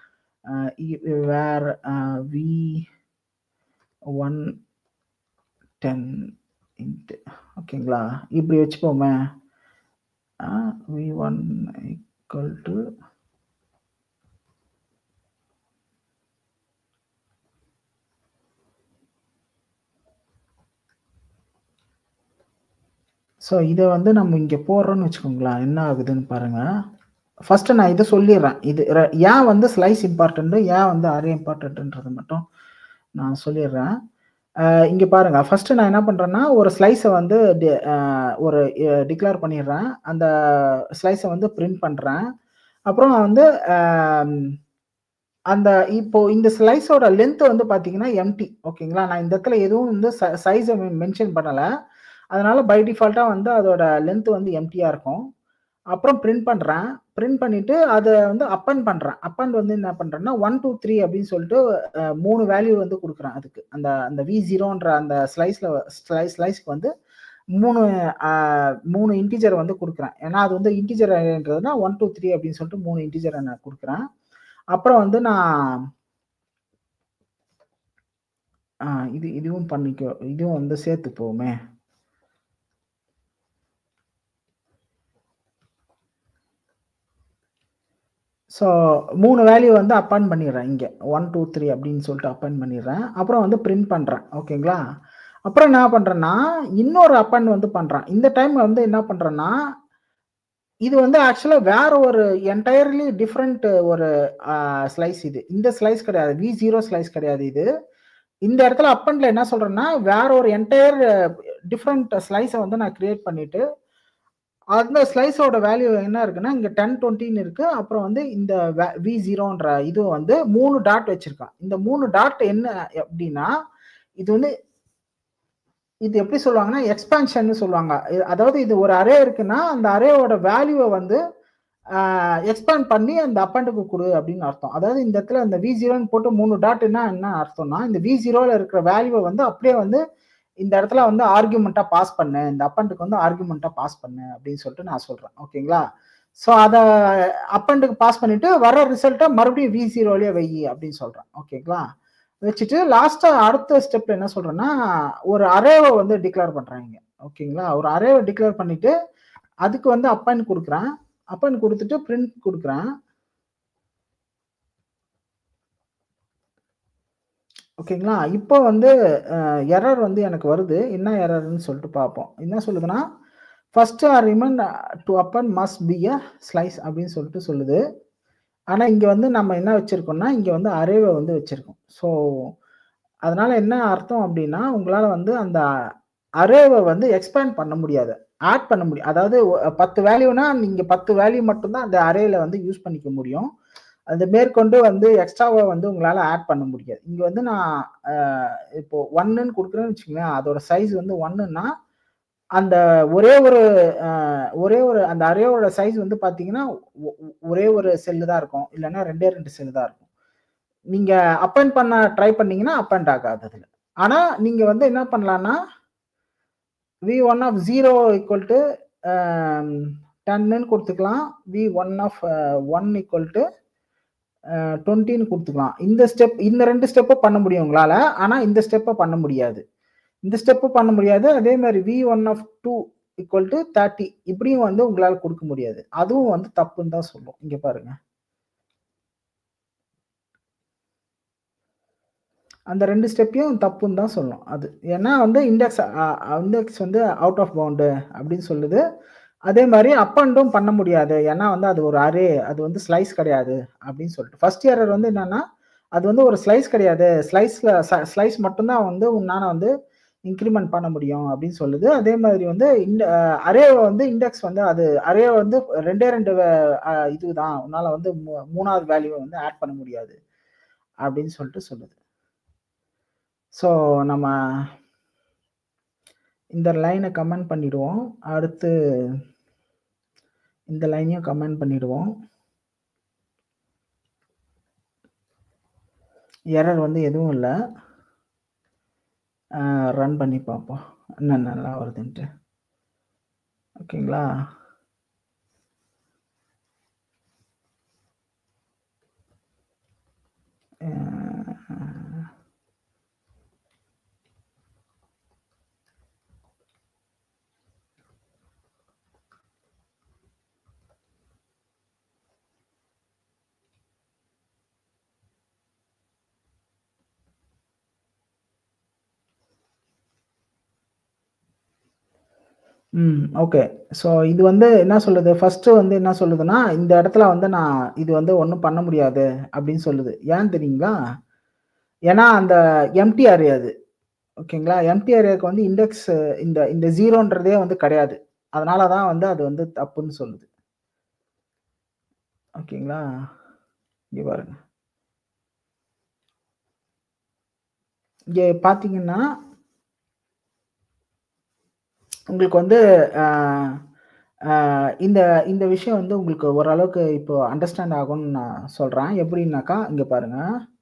where V one ten into ஓகேங்களா இப்படி வச்சுப்போமே V one equal to so இதை வந்து நம்ம இங்கே போடுறோம்னு வச்சுக்கோங்களேன் என்ன ஆகுதுன்னு பாருங்க ஃபர்ஸ்ட் நான் இதை சொல்லிடுறேன் இது ர- ஏன் வந்து ஸ்லைஸ் இம்பார்ட்டன்ட் ஏன் வந்து அரே இம்பார்ட்டன்ட்ன்றது மட்டும் நான் சொல்லிடுறேன் அஹ் இங்க பாருங்க ஃபர்ஸ்ட் நான் என்ன பண்றேன்னா ஒரு ஸ்லைஸை வந்து di- அஹ் ஒரு டிக்ளேர் பண்ணிடுறேன் அந்த ஸ்லைஸை வந்து பிரிண்ட் பண்றேன் அப்புறம் வந்து ஆம், அந்த இப்போ இந்த ஸ்லைஸோட லென்த் வந்து பாத்தீங்கன்னா எம்டி ஓகேங்களா நான் இந்த இடத்துல எதுவும் வந்து சைஸை மென்ஷன் பண்ணல அதனால பை டிஃபால்ட்டா வந்து அதோட லென்த் வந்து எம்டியா இருக்கும் அப்புறம் பிரிண்ட் பண்றேன் பிரிண்ட் பண்ணிட்டு அதை வந்து அப்பன் பண்றேன் அப்பன் வந்து என்ன பண்றேன்னா ஒன் டூ த்ரீ அப்படின்னு சொல்லிட்டு அஹ், மூணு வேல்யூ வந்து கொடுக்குறேன் அதுக்கு அந்த அந்த வி ஜீரோன்ற அந்த ஸ்லைஸ்ல ஸ்லைஸ் ஸ்லைஸ்க்கு வந்து மூணு அஹ், மூணு இன்டிஜர் வந்து கொடுக்குறேன் ஏன்னா அது வந்து இன்டிஜர்ன்றதுனா ஒன் டூ த்ரீ அப்படின்னு சொல்லிட்டு மூணு இன்டிஜரை நான் கொடுக்குறேன் அப்புறம் வந்து நான் ஆஹ் இது இதுவும் பண்ணிக்கோ இதுவும் வந்து சேர்த்து போமே ஸோ மூணு வேல்யூ வந்து அப்பன் பண்ணிடுறேன் இங்கே ஒன் டூ த்ரீ அப்படின்னு சொல்லிட்டு அப்பன் பண்ணிடுறேன் அப்புறம் வந்து பிரிண்ட் பண்ணுறேன் ஓகேங்களா அப்புறம் என்ன பண்ணுறேன்னா இன்னொரு அப்பன் வந்து பண்ணுறேன் இந்த டைம் வந்து என்ன பண்ணுறேன்னா இது வந்து ஆக்சுவலாக வேற ஒரு என்டையர்லி டிஃப்ரெண்ட் ஒரு ஸ்லைஸ் இது இந்த ஸ்லைஸ் கிடையாது வி ஜீரோ ஸ்லைஸ் கிடையாது இது இந்த இடத்துல அப்பன்ல என்ன சொல்றேன்னா வேற ஒரு என்டையர் டிஃப்ரெண்ட் ஸ்லைஸை வந்து நான் கிரியேட் பண்ணிட்டு அந்த ஸ்லைஸோட வேல்யூ என்ன இருக்குன்னா இங்க டென் டுவெண்ட்டின்னு இருக்கு அப்புறம் வந்து இந்த வி ஜீரோன்ற இது வந்து மூணு டாட் வச்சிருக்கான் இந்த மூணு டாட் என்ன அப்படின்னா இது வந்து இது எப்படி சொல்லுவாங்கன்னா எக்ஸ்பான்ஷன் சொல்லுவாங்க இது- அதாவது இது ஒரு அரே இருக்குன்னா அந்த அரேவோட வேல்யூவை வந்து எக்ஸ்பேண்ட் பண்ணி அந்த அப்பண்டுக்கு கொடு அப்படின்னு அர்த்தம் அதாவது இந்த இடத்துல இந்த வி ஜீரோன்னு போட்டு மூணு டாட்னா என்ன அர்த்தம்னா இந்த வி ஜீரோல இருக்கிற வேல்யூவை வந்து அப்படியே வந்து இந்த இடத்துல வந்து ஆர்குமெண்ட்டா பாஸ் பண்ணு இந்த அப்பண்டுக்கு வந்து ஆர்குமெண்ட்டா பாஸ் பண்ணு அப்படின்னு சொல்லிட்டு நான் சொல்றேன் ஓகேங்களா ஸோ அதை அப்பண்டுக்கு பாஸ் பண்ணிட்டு வர ரிசல்ட்டை மறுபடியும் வி ஜீரோலயே வை அப்படின்னு சொல்றேன் ஓகேங்களா வச்சுட்டு லாஸ்டா அடுத்த ஸ்டெப்ல என்ன சொல்றேன்னா ஒரு அரேவை வந்து டிக்ளேர் பண்றாங்க ஓகேங்களா ஒரு அரேவை டிக்ளேர் பண்ணிட்டு அதுக்கு வந்து அப்பன் கொடுக்குறேன் அப்பன் கொடுத்துட்டு பிரிண்ட் கொடுக்குறேன் ஓகேங்களா இப்போ வந்து எரர் வந்து எனக்கு வருது என்ன எரர்னு சொல்லிட்டு பார்ப்போம் என்ன சொல்லுதுன்னா first argument to append must be a slice அப்படின்னு சொல்லிட்டு சொல்லுது ஆனால் இங்கே வந்து நம்ம என்ன வச்சிருக்கோம்னா இங்கே வந்து அரேவை வந்து வச்சிருக்கோம் ஸோ அதனால என்ன அர்த்தம் அப்படின்னா உங்களால் வந்து அந்த அரேவை வந்து எக்ஸ்பேண்ட் பண்ண முடியாது ஆட் பண்ண முடியும் அதாவது ஒ- பத்து வேல்யூனா நீங்கள் பத்து வேல்யூ மட்டும்தான் அந்த அரேல வந்து யூஸ் பண்ணிக்க முடியும் அந்த மேற்கொண்டு வந்து எக்ஸ்ட்ராவை வந்து உங்களால் ஆட் பண்ண முடியாது இங்கே வந்து நான் அஹ், இப்போ ஒன்னுன்னு கொடுக்குறேன்னு வச்சுக்கோங்களேன் அதோட சைஸ் வந்து ஒன்றுன்னா அந்த ஒரே ஒரு அஹ், ஒரே ஒரு அந்த அரேவோட சைஸ் வந்து பார்த்தீங்கன்னா ஒ- ஒ- ஒரே ஒரு செல்லு தான் இருக்கும் இல்லைன்னா ரெண்டே ரெண்டு செல்லு தான் இருக்கும் நீங்க அப்பன் பண்ண ட்ரை பண்ணீங்கன்னா அப்பண்ட் ஆகாது அதுல ஆனா நீங்க வந்து என்ன பண்ணலாம்னா V one of zero equal to டென்னு கொடுத்துக்கலாம் V one of one equal to டுவெண்ட்டின்னு கொடுத்துக்கலாம் இந்த ஸ்டெப் இந்த ரெண்டு ஸ்டெப்பை பண்ண முடியும் உங்களால ஆனா இந்த ஸ்டெப்பை பண்ண முடியாது இந்த ஸ்டெப்பு பண்ண முடியாது அதே மாதிரி V one of two equal to thirty இப்படியும் வந்து உங்களால கொடுக்க முடியாது அதுவும் வந்து தப்புன்னு தான் சொல்லும் இங்க பாருங்க அந்த ரெண்டு ஸ்டெப்பையும் தப்புன்னு தான் சொல்லணும் அது ஏன்னா வந்து இண்டெக்ஸ் இண்டெக்ஸ் வந்து அவுட் ஆஃப் பவுண்டு அப்படின்னு சொல்லுது அதே மாதிரி அப் அண்டும் பண்ண முடியாது ஏன்னா வந்து அது ஒரு அரே அது வந்து ஸ்லைஸ் கிடையாது அப்படின்னு சொல்லிட்டு ஃபர்ஸ்ட் இயரர் வந்து என்னன்னா அது வந்து ஒரு ஸ்லைஸ் கிடையாது ஸ்லைஸ்ல ஸ்லைஸ் மட்டும்தான் வந்து உன்னால வந்து இன்க்ரிமெண்ட் பண்ண முடியும் அப்படின்னு சொல்லுது அதே மாதிரி வந்து இந்த அரே வந்து இண்டெக்ஸ் வந்து அது அரே வந்து ரெண்டே ரெண்டு அஹ், இதுதான் உன்னால வந்து மூ- மூணாவது வேல்யூ வந்து ஆட் பண்ண முடியாது அப்படின்னு சொல்லிட்டு சொல்லுது ஸோ நம்ம இந்த லைனை கமெண்ட் பண்ணிடுவோம் அடுத்து இந்த லைனையும் கமெண்ட் பண்ணிடுவோம் எரர் வந்து எதுவும் இல்லை ரன் பண்ணி பார்ப்போம் என்ன நல்லா வருதுன்ட்டு ஓகேங்களா அஹ் ம் ஓகே ஸோ இது வந்து என்ன சொல்லுது ஃபர்ஸ்ட்டு வந்து என்ன சொல்லுதுன்னா இந்த இடத்துல வந்து நான் இது வந்து ஒன்றும் பண்ண முடியாது அப்படின்னு சொல்லுது ஏன் தெரியுங்களா ஏன்னா அந்த எம்டி அரே அது ஓகேங்களா எம்டி அரேக்கு வந்து இண்டெக்ஸ் இந்த இந்த ஜீரோன்றதே வந்து கிடையாது அதனால தான் வந்து அது வந்து தப்புன்னு சொல்லுது ஓகேங்களா இங்கே பாருங்க இங்கே பார்த்தீங்கன்னா உங்களுக்கு வந்து ஆஹ், ஆஹ், இந்த இந்த விஷயம் வந்து உங்களுக்கு ஓரளவுக்கு இப்போ அண்டர்ஸ்டாண்ட் ஆகும்னு நான் சொல்கிறேன் எப்படின்னாக்கா இங்கே பாருங்க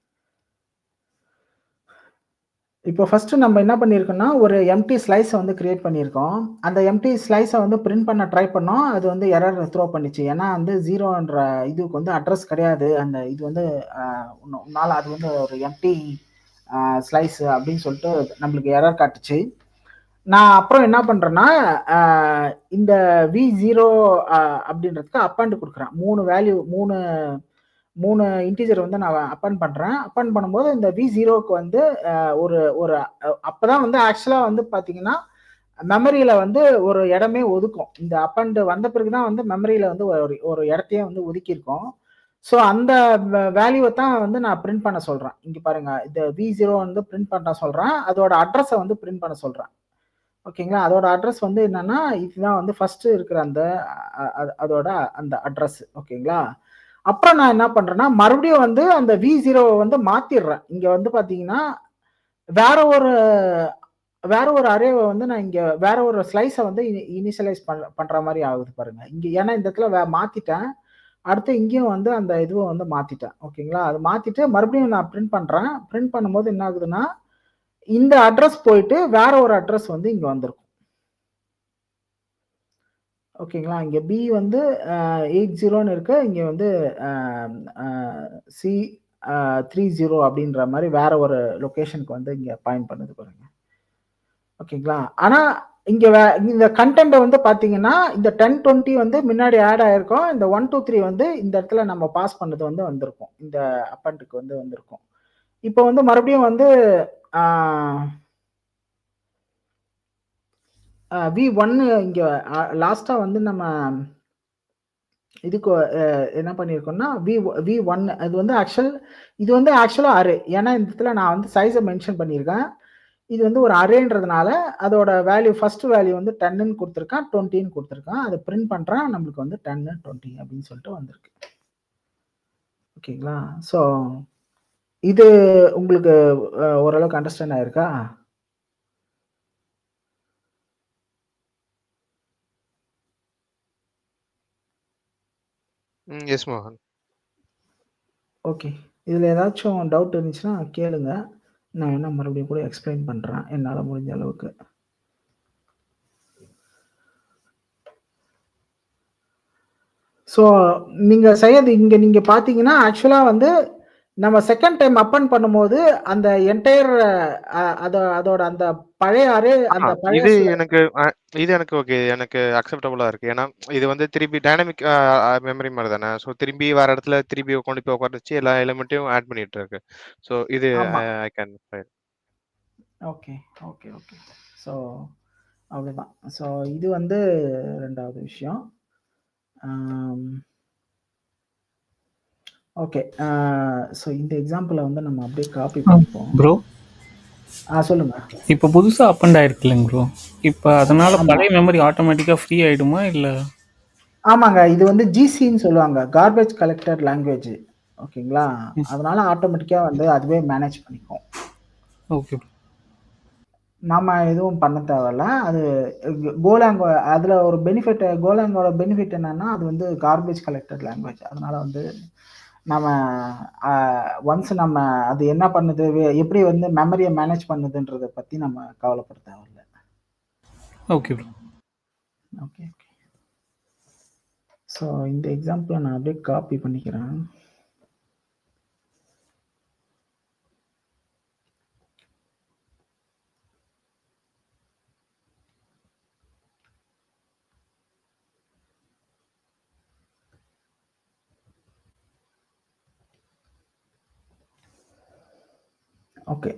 இப்போ ஃபர்ஸ்ட் நம்ம என்ன பண்ணியிருக்கோம்னா ஒரு எம்டி ஸ்லைஸை வந்து கிரியேட் பண்ணியிருக்கோம் அந்த எம்டி ஸ்லைஸை வந்து பிரிண்ட் பண்ண ட்ரை பண்ணோம் அது வந்து எரர் த்ரோ பண்ணிச்சு ஏன்னா வந்து ஜீரோன்ற இதுக்கு வந்து அட்ரஸ் கிடையாது அந்த இது வந்து ஆஹ், உன்ன- உன்னால அது வந்து ஒரு எம்டி ஸ்லைஸ் அப்படின்னு சொல்லிட்டு நம்மளுக்கு எரர் காட்டுச்சு நான் அப்புறம் என்ன பண்றேன்னா ஆஹ், இந்த வி ஜீரோ அப்படின்றதுக்கு அப்பண்ட் கொடுக்குறேன் மூணு வேல்யூ மூணு மூணு இன்டீஜர் வந்து நான் அப்பன் பண்றேன் அப்பன் பண்ணும்போது இந்த வி ஜீரோக்கு வந்து ஆஹ், ஒரு ஒரு அஹ், அப்பதான் வந்து ஆக்சுவலா வந்து பாத்தீங்கன்னா மெமரியில வந்து ஒரு இடமே ஒதுக்கும் இந்த அப்பண்ட் வந்த பிறகுதான் வந்து மெமரியில வந்து ஒரு ஒரு இடத்தையே வந்து ஒதுக்கியிருக்கோம் ஸோ அந்த வேல்யூவை தான் வந்து நான் பிரிண்ட் பண்ண சொல்றேன் இங்க பாருங்க இந்த வி ஜீரோ வந்து பிரிண்ட் பண்ண சொல்றேன் அதோட அட்ரஸை வந்து பிரிண்ட் பண்ண சொல்றேன் ஓகேங்களா அதோட அட்ரஸ் வந்து என்னன்னா இதுதான் வந்து ஃபர்ஸ்ட் இருக்கிற அந்த அ- அ- அதோட அந்த அட்ரஸ் ஓகேங்களா அப்புறம் நான் என்ன பண்றேன்னா மறுபடியும் வந்து அந்த வி ஜீரோவை வந்து மாத்திடுறேன் இங்க வந்து பாத்தீங்கன்னா வேற ஒரு வேற ஒரு அரேவை வந்து நான் இங்க வேற ஒரு ஸ்லைஸை வந்து இனிஷியலைஸ் பண்ற பண்ற மாதிரி ஆகுது பாருங்க இங்க ஏன்னா இந்த இடத்துல வே- மாத்திட்டேன் அடுத்து இங்கேயும் வந்து அந்த இதுவை வந்து மாத்திட்டேன் ஓகேங்களா அது மாத்திட்டு மறுபடியும் நான் பிரிண்ட் பண்றேன் பிரிண்ட் பண்ணும்போது என்ன ஆகுதுன்னா இந்த அட்ரஸ் போயிட்டு வேற ஒரு அட்ரஸ் வந்து இங்க வந்திருக்கும் ஓகேங்களா இங்க பி வந்து எயிட் ஜீரோன்னு இருக்கு இங்க வந்து சி த்ரீ ஜீரோ அப்படின்ற மாதிரி வேற ஒரு லொகேஷனுக்கு வந்து இங்க பாயிண்ட் பண்ணுது பாருங்க ஓகேங்களா ஆனா இங்க வே- இந்த கண்டென்ட் வந்து பாத்தீங்கன்னா இந்த டென் டுவெண்ட்டி வந்து முன்னாடி ஆட் ஆயிருக்கும் இந்த ஒன் டூ த்ரீ வந்து இந்த இடத்துல நம்ம பாஸ் பண்ணது வந்து வந்திருக்கும் இந்த அப்பண்ட்டுக்கு வந்து வந்திருக்கும் இப்போ வந்து மறுபடியும் வந்து வி ஒன்னு இங்க லாஸ்டா வந்து நம்ம இதுக்கு அஹ், என்ன பண்ணியிருக்கோம்னா வி வி ஒன் அது வந்து ஆக்சுவல் இது வந்து ஆக்சுவலாக அரே ஏன்னா இந்த இடத்துல நான் வந்து சைஸை மென்ஷன் பண்ணியிருக்கேன் இது வந்து ஒரு அரேன்றதுனால அதோட வேல்யூ ஃபர்ஸ்ட் வேல்யூ வந்து டென்னு கொடுத்துருக்கான் டுவெண்ட்டின்னு கொடுத்துருக்கான் அதை பிரிண்ட் பண்ணுறேன் நம்மளுக்கு வந்து டென்னு டுவெண்ட்டி அப்படின்னு சொல்லிட்டு வந்திருக்கு ஓகேங்களா ஸோ இது உங்களுக்கு அஹ், ஓரளவுக்கு அண்டர்ஸ்டாண்ட் ஆயிருக்கா ம் எஸ் மோகன் ஓகே இதில் ஏதாச்சும் டவுட் இருந்துச்சுன்னா கேளுங்க நான் என்ன மறுபடியும் கூட எக்ஸ்பிளைன் பண்ணுறேன் என்னால் முடிஞ்ச அளவுக்கு ஸோ நீங்கள் செய்யறது இங்கே நீங்கள் பார்த்தீங்கன்னா ஆக்சுவலாக வந்து நம்ம செகண்ட் டைம் அப்பன் பண்ணும்போது அந்த என்டையர் அதோ அதோட அந்த பழைய அரே அந்த ஆ, பழைய இது sli- எனக்கு அ, இது எனக்கு ஓகே எனக்கு அக்செப்டபுளா இருக்கு ஏன்னா இது வந்து திருப்பி டைனமிக் மெமரி மாதிரி தானே ஸோ திரும்பி வேற இடத்துல திருப்பி கொண்டு போய் உட்கார வச்சு எல்லா எலிமெண்ட்டையும் ஆட் பண்ணிட்டு இருக்கு ஸோ இது ஆமா I can okay okay okay so அவ்வளோதான் ஸோ இது வந்து ரெண்டாவது விஷயம் ஓகே ஸோ இந்த எக்ஸாம்பிளை வந்து நம்ம அப்படியே காப்பி பண்ணிப்போம் ப்ரோ ஆ சொல்லுங்க இப்போ புதுசா அப்பண்ட் ஆயிருக்குல்லைங்க ப்ரோ இப்போ அதனால ஆமா பழைய மெமரி ஆட்டோமேட்டிக்கா ஃப்ரீ ஆயிடுமா இல்ல ஆமாங்க இது வந்து ஜிசின்னு சொல்லுவாங்க கார்பேஜ் கலெக்டர் லாங்குவேஜ் ஓகேங்களா ம், அதனால ஆட்டோமேட்டிக்காக வந்து அதுவே மேனேஜ் பண்ணிக்கும் ஓகே ப்ரோ நாம எதுவும் பண்ண தேவையில்ல அது கோலாங்கோ அதில் ஒரு பெனிஃபிட் கோலாங்கோட பெனிஃபிட் என்னன்னா அது வந்து கார்பேஜ் கலெக்டட் லாங்குவேஜ் அதனால வந்து நம்ம ஒன்ஸ் நம்ம அது என்ன பண்ணுது வே- எப்படி வந்து மெமரியை மேனேஜ் பண்ணுதுன்றதை பற்றி நம்ம கவலைப்பட தேவையில்ல okay bro okay okay so இந்த எக்ஸாம்பிளை நான் அப்படியே காப்பி பண்ணிக்கிறேன் ஓகே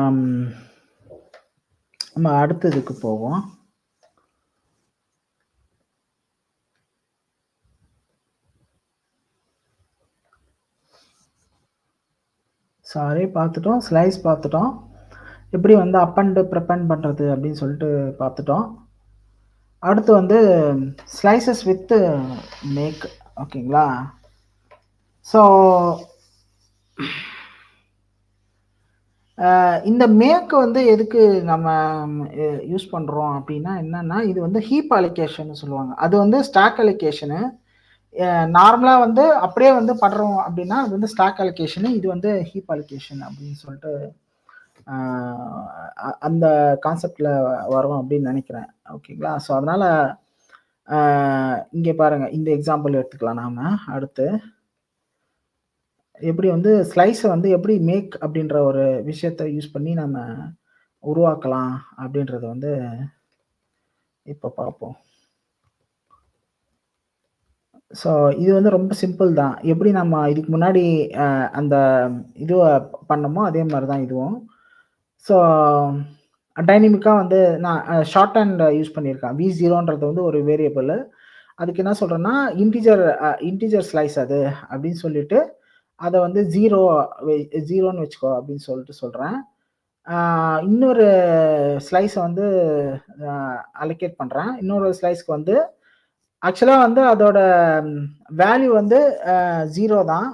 நம்ம அடுத்ததுக்கு போவோம் சாரி பார்த்துட்டோம் ஸ்லைஸ் பார்த்துட்டோம் எப்படி வந்து அப் அண்ட் ப்ரிப்பேர் பண்ணுறது அப்படின்னு சொல்லிட்டு பார்த்துட்டோம் அடுத்து வந்து ஸ்லைசஸ் வித் மேக் ஓகேங்களா ஸோ இந்த மேக் வந்து எதுக்கு நம்ம யூஸ் பண்ணுறோம் அப்படின்னா என்னன்னா இது வந்து ஹீப் அலிகேஷன் சொல்லுவாங்க அது வந்து ஸ்டாக் அலிகேஷனு நார்மலாக வந்து அப்படியே வந்து பண்ணுறோம் அப்படின்னா அது வந்து ஸ்டாக் அலிகேஷனு இது வந்து ஹீப் அலிகேஷன் அப்படின்னு சொல்லிட்டு ஆஹ் அ- அந்த கான்செப்டில் வரும் அப்படின்னு நினைக்கிறேன் ஓகேங்களா ஸோ அதனால் இங்கே பாருங்கள் இந்த எக்ஸாம்பிள் எடுத்துக்கலாம் நாம் அடுத்து எப்படி வந்து ஸ்லைஸை வந்து எப்படி மேக் அப்படின்ற ஒரு விஷயத்தை யூஸ் பண்ணி நம்ம உருவாக்கலாம் அப்படின்றத வந்து இப்போ பார்ப்போம் ஸோ இது வந்து ரொம்ப சிம்பிள் தான் எப்படி நம்ம இதுக்கு முன்னாடி அஹ், அந்த இதுவை பண்ணோமோ அதே மாதிரி தான் இதுவும் ஸோ டைனமிக்காக வந்து நான் ஷார்ட் ஹேண்ட் யூஸ் பண்ணியிருக்கேன் வி ஜீரோன்றது வந்து ஒரு வேரியபிள் அதுக்கு என்ன சொல்கிறேன்னா இன்டிஜர் இன்டிஜர் ஸ்லைஸ் அது அப்படின்னு சொல்லிட்டு அதை வந்து ஜீரோ ஜீரோன்னு வச்சுக்கோ அப்படின்னு சொல்லிட்டு சொல்கிறேன் இன்னொரு ஸ்லைஸை வந்து அலோகேட் பண்ணுறேன் இன்னொரு ஸ்லைஸ்க்கு வந்து ஆக்சுவலாக வந்து அதோட வேல்யூ வந்து ஜீரோ தான்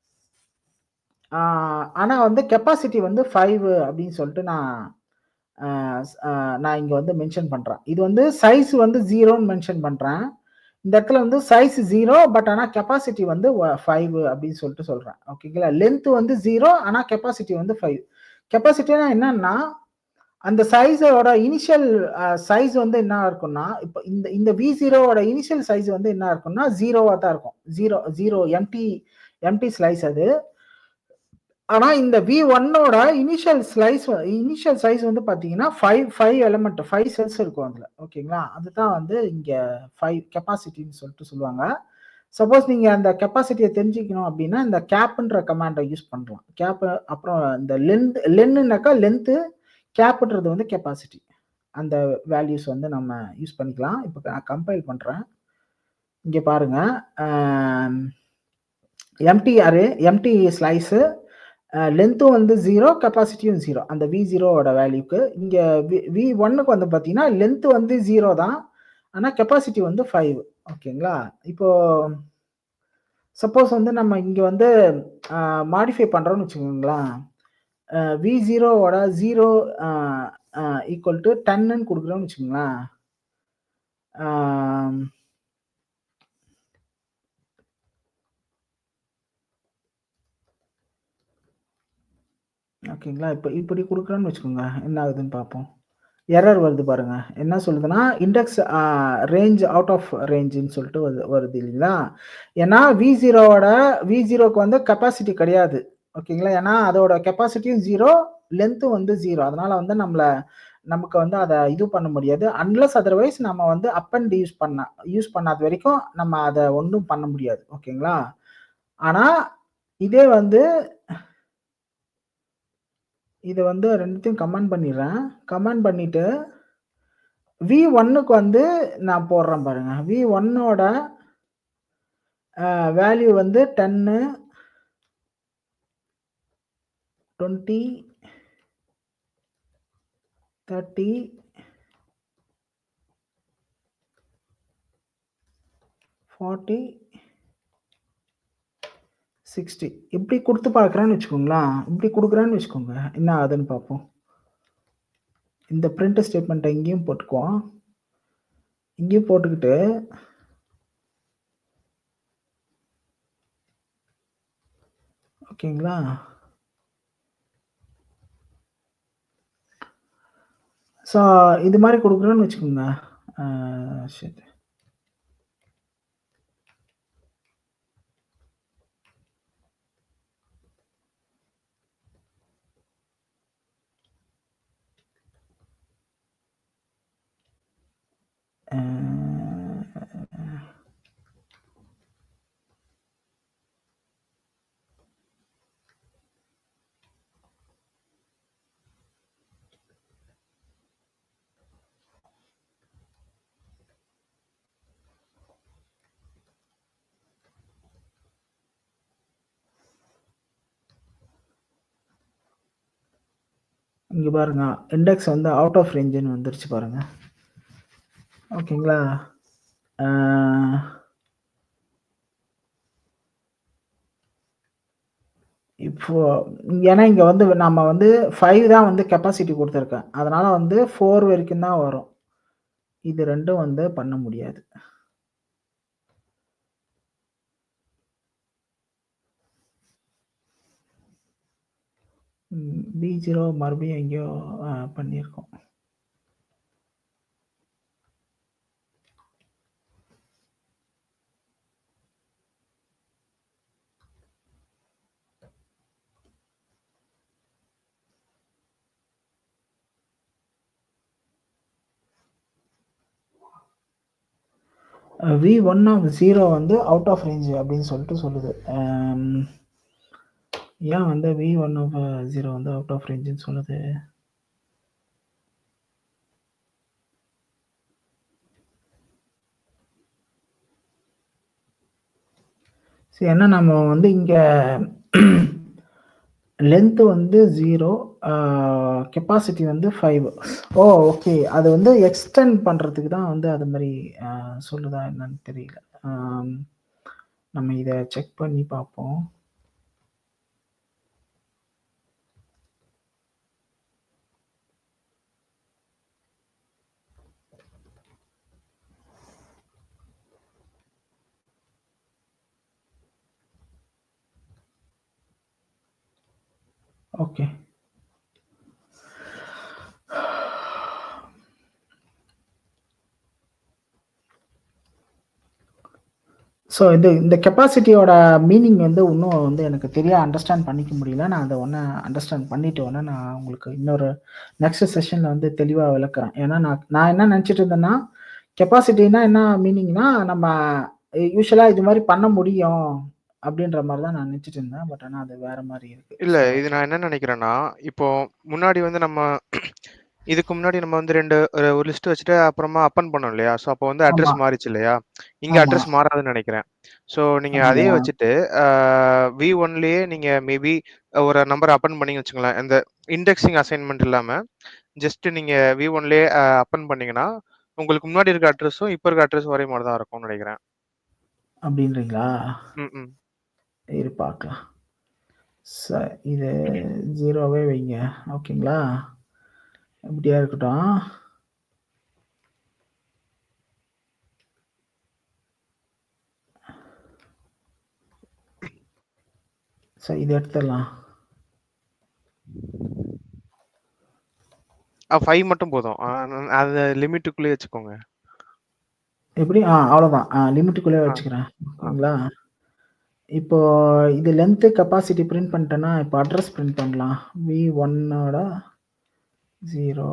ஆனால் வந்து கெப்பாசிட்டி வந்து ஃபைவ் அப்படின்னு சொல்லிட்டு நான் ஆஹ் ஸ்- ஆஹ் நான் இங்கே வந்து மென்ஷன் பண்ணுறேன் இது வந்து சைஸ் வந்து ஜீரோன்னு மென்ஷன் பண்ணுறேன் இந்த இடத்துல வந்து சைஸ் ஜீரோ பட் ஆனால் கெப்பாசிட்டி வந்து ஃபைவ் அப்படின்னு சொல்லிட்டு சொல்கிறேன் ஓகேங்களா லென்த் வந்து ஜீரோ ஆனால் கெப்பாசிட்டி வந்து ஃபைவ் கெப்பாசிட்டினா என்னன்னா அந்த சைஸோட இனிஷியல் சைஸ் வந்து என்ன இருக்கும்னா இப்போ இந்த இந்த வி ஜீரோவோட இனிஷியல் சைஸ் வந்து என்ன இருக்கும்னா ஜீரோவாக தான் இருக்கும் zero zero empty empty slice அது ஆனா இந்த வி ஒன்னோட இனிஷியல் ஸ்லைஸ் இனிஷியல் சைஸ் வந்து பாத்தீங்கன்னா five five element five cells இருக்கும் அதுல ஓகேங்களா அதுதான் வந்து இங்க ஃபைவ் கெப்பாசிட்டின்னு சொல்லிட்டு சொல்லுவாங்க சப்போஸ் நீங்க அந்த கெப்பாசிட்டியை தெரிஞ்சுக்கணும் அப்படின்னா இந்த கேப்ன்ற கமாண்டை யூஸ் பண்ணலாம் கேப் அப்புறம் இந்த லென்த் லென்னுனாக்கா லென்த்து கேப்ன்றது வந்து கெப்பாசிட்டி அந்த வேல்யூஸ் வந்து நம்ம யூஸ் பண்ணிக்கலாம் இப்போ நான் கம்பைல் பண்றேன் இங்க பாருங்க எம்டி அரே எம்டி ஸ்லைஸு லென்த்தும் வந்து ஜீரோ கெப்பாசிட்டியும் ஜீரோ அந்த வி ஜீரோவோட வேல்யூக்கு இங்கே வி வி ஒன்னுக்கு வந்து பார்த்தீங்கன்னா லென்த்து வந்து ஜீரோ தான் ஆனால் கெப்பாசிட்டி வந்து ஃபைவ் ஓகேங்களா இப்போ சப்போஸ் வந்து நம்ம இங்கே வந்து மாடிஃபை பண்ணுறோம்னு வச்சுக்கோங்களேன் வி ஜீரோவோட ஜீரோ ஈக்குவல் டு டென்னு கொடுக்குறோம்னு வச்சுக்கோங்களேன் ஆம், ஓகேங்களா இப்போ இப்படி கொடுக்குறோன்னு வச்சுக்கோங்க என்ன ஆகுதுன்னு பார்ப்போம் எரர் வருது பாருங்க என்ன சொல்லுதுன்னா இண்டெக்ஸ் ரேஞ்ச் அவுட் ஆஃப் ரேஞ்சுன்னு சொல்லிட்டு வருது வருது இல்லைங்களா ஏன்னா வி ஜீரோவோட வி ஜீரோக்கு வந்து கெப்பாசிட்டி கிடையாது ஓகேங்களா ஏன்னா அதோட கெப்பாசிட்டியும் ஜீரோ லென்த்தும் வந்து ஜீரோ அதனால வந்து நம்மள நமக்கு வந்து அதை இது பண்ண முடியாது அன்லஸ் அதர்வைஸ் நம்ம வந்து அப் அண்ட் யூஸ் பண்ண யூஸ் பண்ணாத வரைக்கும் நம்ம அதை ஒன்றும் பண்ண முடியாது ஓகேங்களா ஆனால் இதே வந்து இதை வந்து ரெண்டுத்தையும் கமெண்ட் பண்ணிடுறேன் கமெண்ட் பண்ணிட்டு வி ஒன்னுக்கு வந்து நான் போடுறேன் பாருங்க வி ஒன்னோட வேல்யூ வந்து டென்னு டுவெண்ட்டி தேர்ட்டி ஃபார்ட்டி சிக்ஸ்டி இப்படி கொடுத்து பார்க்குறேன்னு வச்சுக்கோங்களேன் இப்படி கொடுக்குறேன்னு வச்சுக்கோங்க என்ன ஆகுதுன்னு பார்ப்போம் இந்த பிரிண்ட் ஸ்டேட்மெண்ட்டை இங்கேயும் போட்டுக்குவோம் இங்கேயும் போட்டுக்கிட்டு ஓகேங்களா ஸோ இது மாதிரி கொடுக்குறோன்னு வச்சுக்கோங்க ஆஹ் சரி ஆஹ் இங்க பாருங்க இண்டெக்ஸ் வந்து அவுட் ஆஃப் ரேஞ்சுன்னு வந்துருச்சு பாருங்க ஓகேங்களா ஆஹ் இப்போ ஏன்னா இங்க வந்து நம்ம வந்து ஃபைவ் தான் வந்து கெப்பாசிட்டி கொடுத்துருக்கேன் அதனால வந்து ஃபோர் வரைக்கும் தான் வரும் இது ரெண்டும் வந்து பண்ண முடியாது பி ஜீரோ மறுபடியும் எங்கேயோ ஆஹ் பண்ணியிருக்கோம் வி ஒன் ஆஃப் ஜீரோ வந்து அவுட் ஆஃப் ரேஞ்ச் அப்படின்னு சொல்லிட்டு சொல்லுது ஆம், ஏன் வந்து வி ஒன் ஆஃப் ஜீரோ வந்து அவுட் ஆஃப் ரேஞ்சுன்னு சொல்லுது சரி ஏன்னா நம்ம வந்து இங்க லென்த் வந்து ஜீரோ கெப்பாசிட்டி வந்து ஃபைவ் ஓ ஓகே அது வந்து எக்ஸ்டெண்ட் பண்ணுறதுக்கு தான் வந்து அது மாதிரி ஆஹ், சொல்லுதா என்னன்னு தெரியல ஆம், நம்ம இதை செக் பண்ணி பார்ப்போம் ஓகே ஸோ இது இந்த கெப்பாசிட்டியோட மீனிங் வந்து இன்னும் வந்து எனக்கு தெரிய அண்டர்ஸ்டாண்ட் பண்ணிக்க முடியல நான் அதை ஒன்று அண்டர்ஸ்டாண்ட் பண்ணிட்டு ஒன்று நான் உங்களுக்கு இன்னொரு நெக்ஸ்ட் செஷனில் வந்து தெளிவாக விளக்குறேன் ஏன்னா நான் நான் என்ன நினச்சிட்டு இருந்தேன்னா கெப்பாசிட்டினா என்ன மீனிங்னா நம்ம யூஸ்வலாக இது மாதிரி பண்ண முடியும் அப்படின்ற மாதிரி தான் நான் நினச்சிட்டு இருந்தேன் பட் ஆனால் அது வேற மாதிரி இருக்கு இல்ல So, இது நான் என்ன நினைக்கிறேன்னா இப்போ முன்னாடி வந்து நம்ம இதுக்கு முன்னாடி நம்ம வந்து ரெண்டு ஒரு ஒரு லிஸ்ட் வச்சுட்டு அப்புறமா அப்பன் பண்ணோம் இல்லையா ஸோ அப்போ வந்து அட்ரஸ் ஆமா மாறிச்சு இல்லையா இங்க ஆமா அட்ரஸ் மாறாதுன்னு நினைக்கிறேன் ஸோ நீங்க அப்படியா அதையே வச்சுட்டு வி ஒன்லயே நீங்க மேபி ஒரு நம்பர் அப்பன் பண்ணீங்கன்னு வச்சுங்களேன் இந்த இண்டெக்ஸிங் அசைன்மெண்ட் இல்லாம ஜஸ்ட் நீங்க வி ஒன்லயே அப்பன் பண்ணீங்கன்னா உங்களுக்கு முன்னாடி இருக்க அட்ரஸும் இப்போ இருக்க அட்ரஸ் ஒரே மாதிரி தான் இருக்கும்னு நினைக்கிறேன் அப்படின்றீங்களா ம் ம் இரு பார்க்கலாம் ச இது ஜீரோவே வைங்க ஓகேங்களா இப்படியா இருக்கட்டும் சரி இது எடுத்துடலாம் ஃபைவ் மட்டும் போதும் ஆஹ் அது லிமிட்டுக்குள்ளேயே வச்சுக்கோங்க எப்படி ஆ அவ்வளோதான் ஆ லிமிட்டுக்குள்ளே ஆ வச்சுக்கிறேன் ஆ ஓகேங்களா இப்போ இது லென்த்து கெப்பாசிட்டி பிரிண்ட் பண்ணிட்டேன்னா இப்போ அட்ரஸ் பிரிண்ட் பண்ணலாம் வி ஒன்னோட ஜீரோ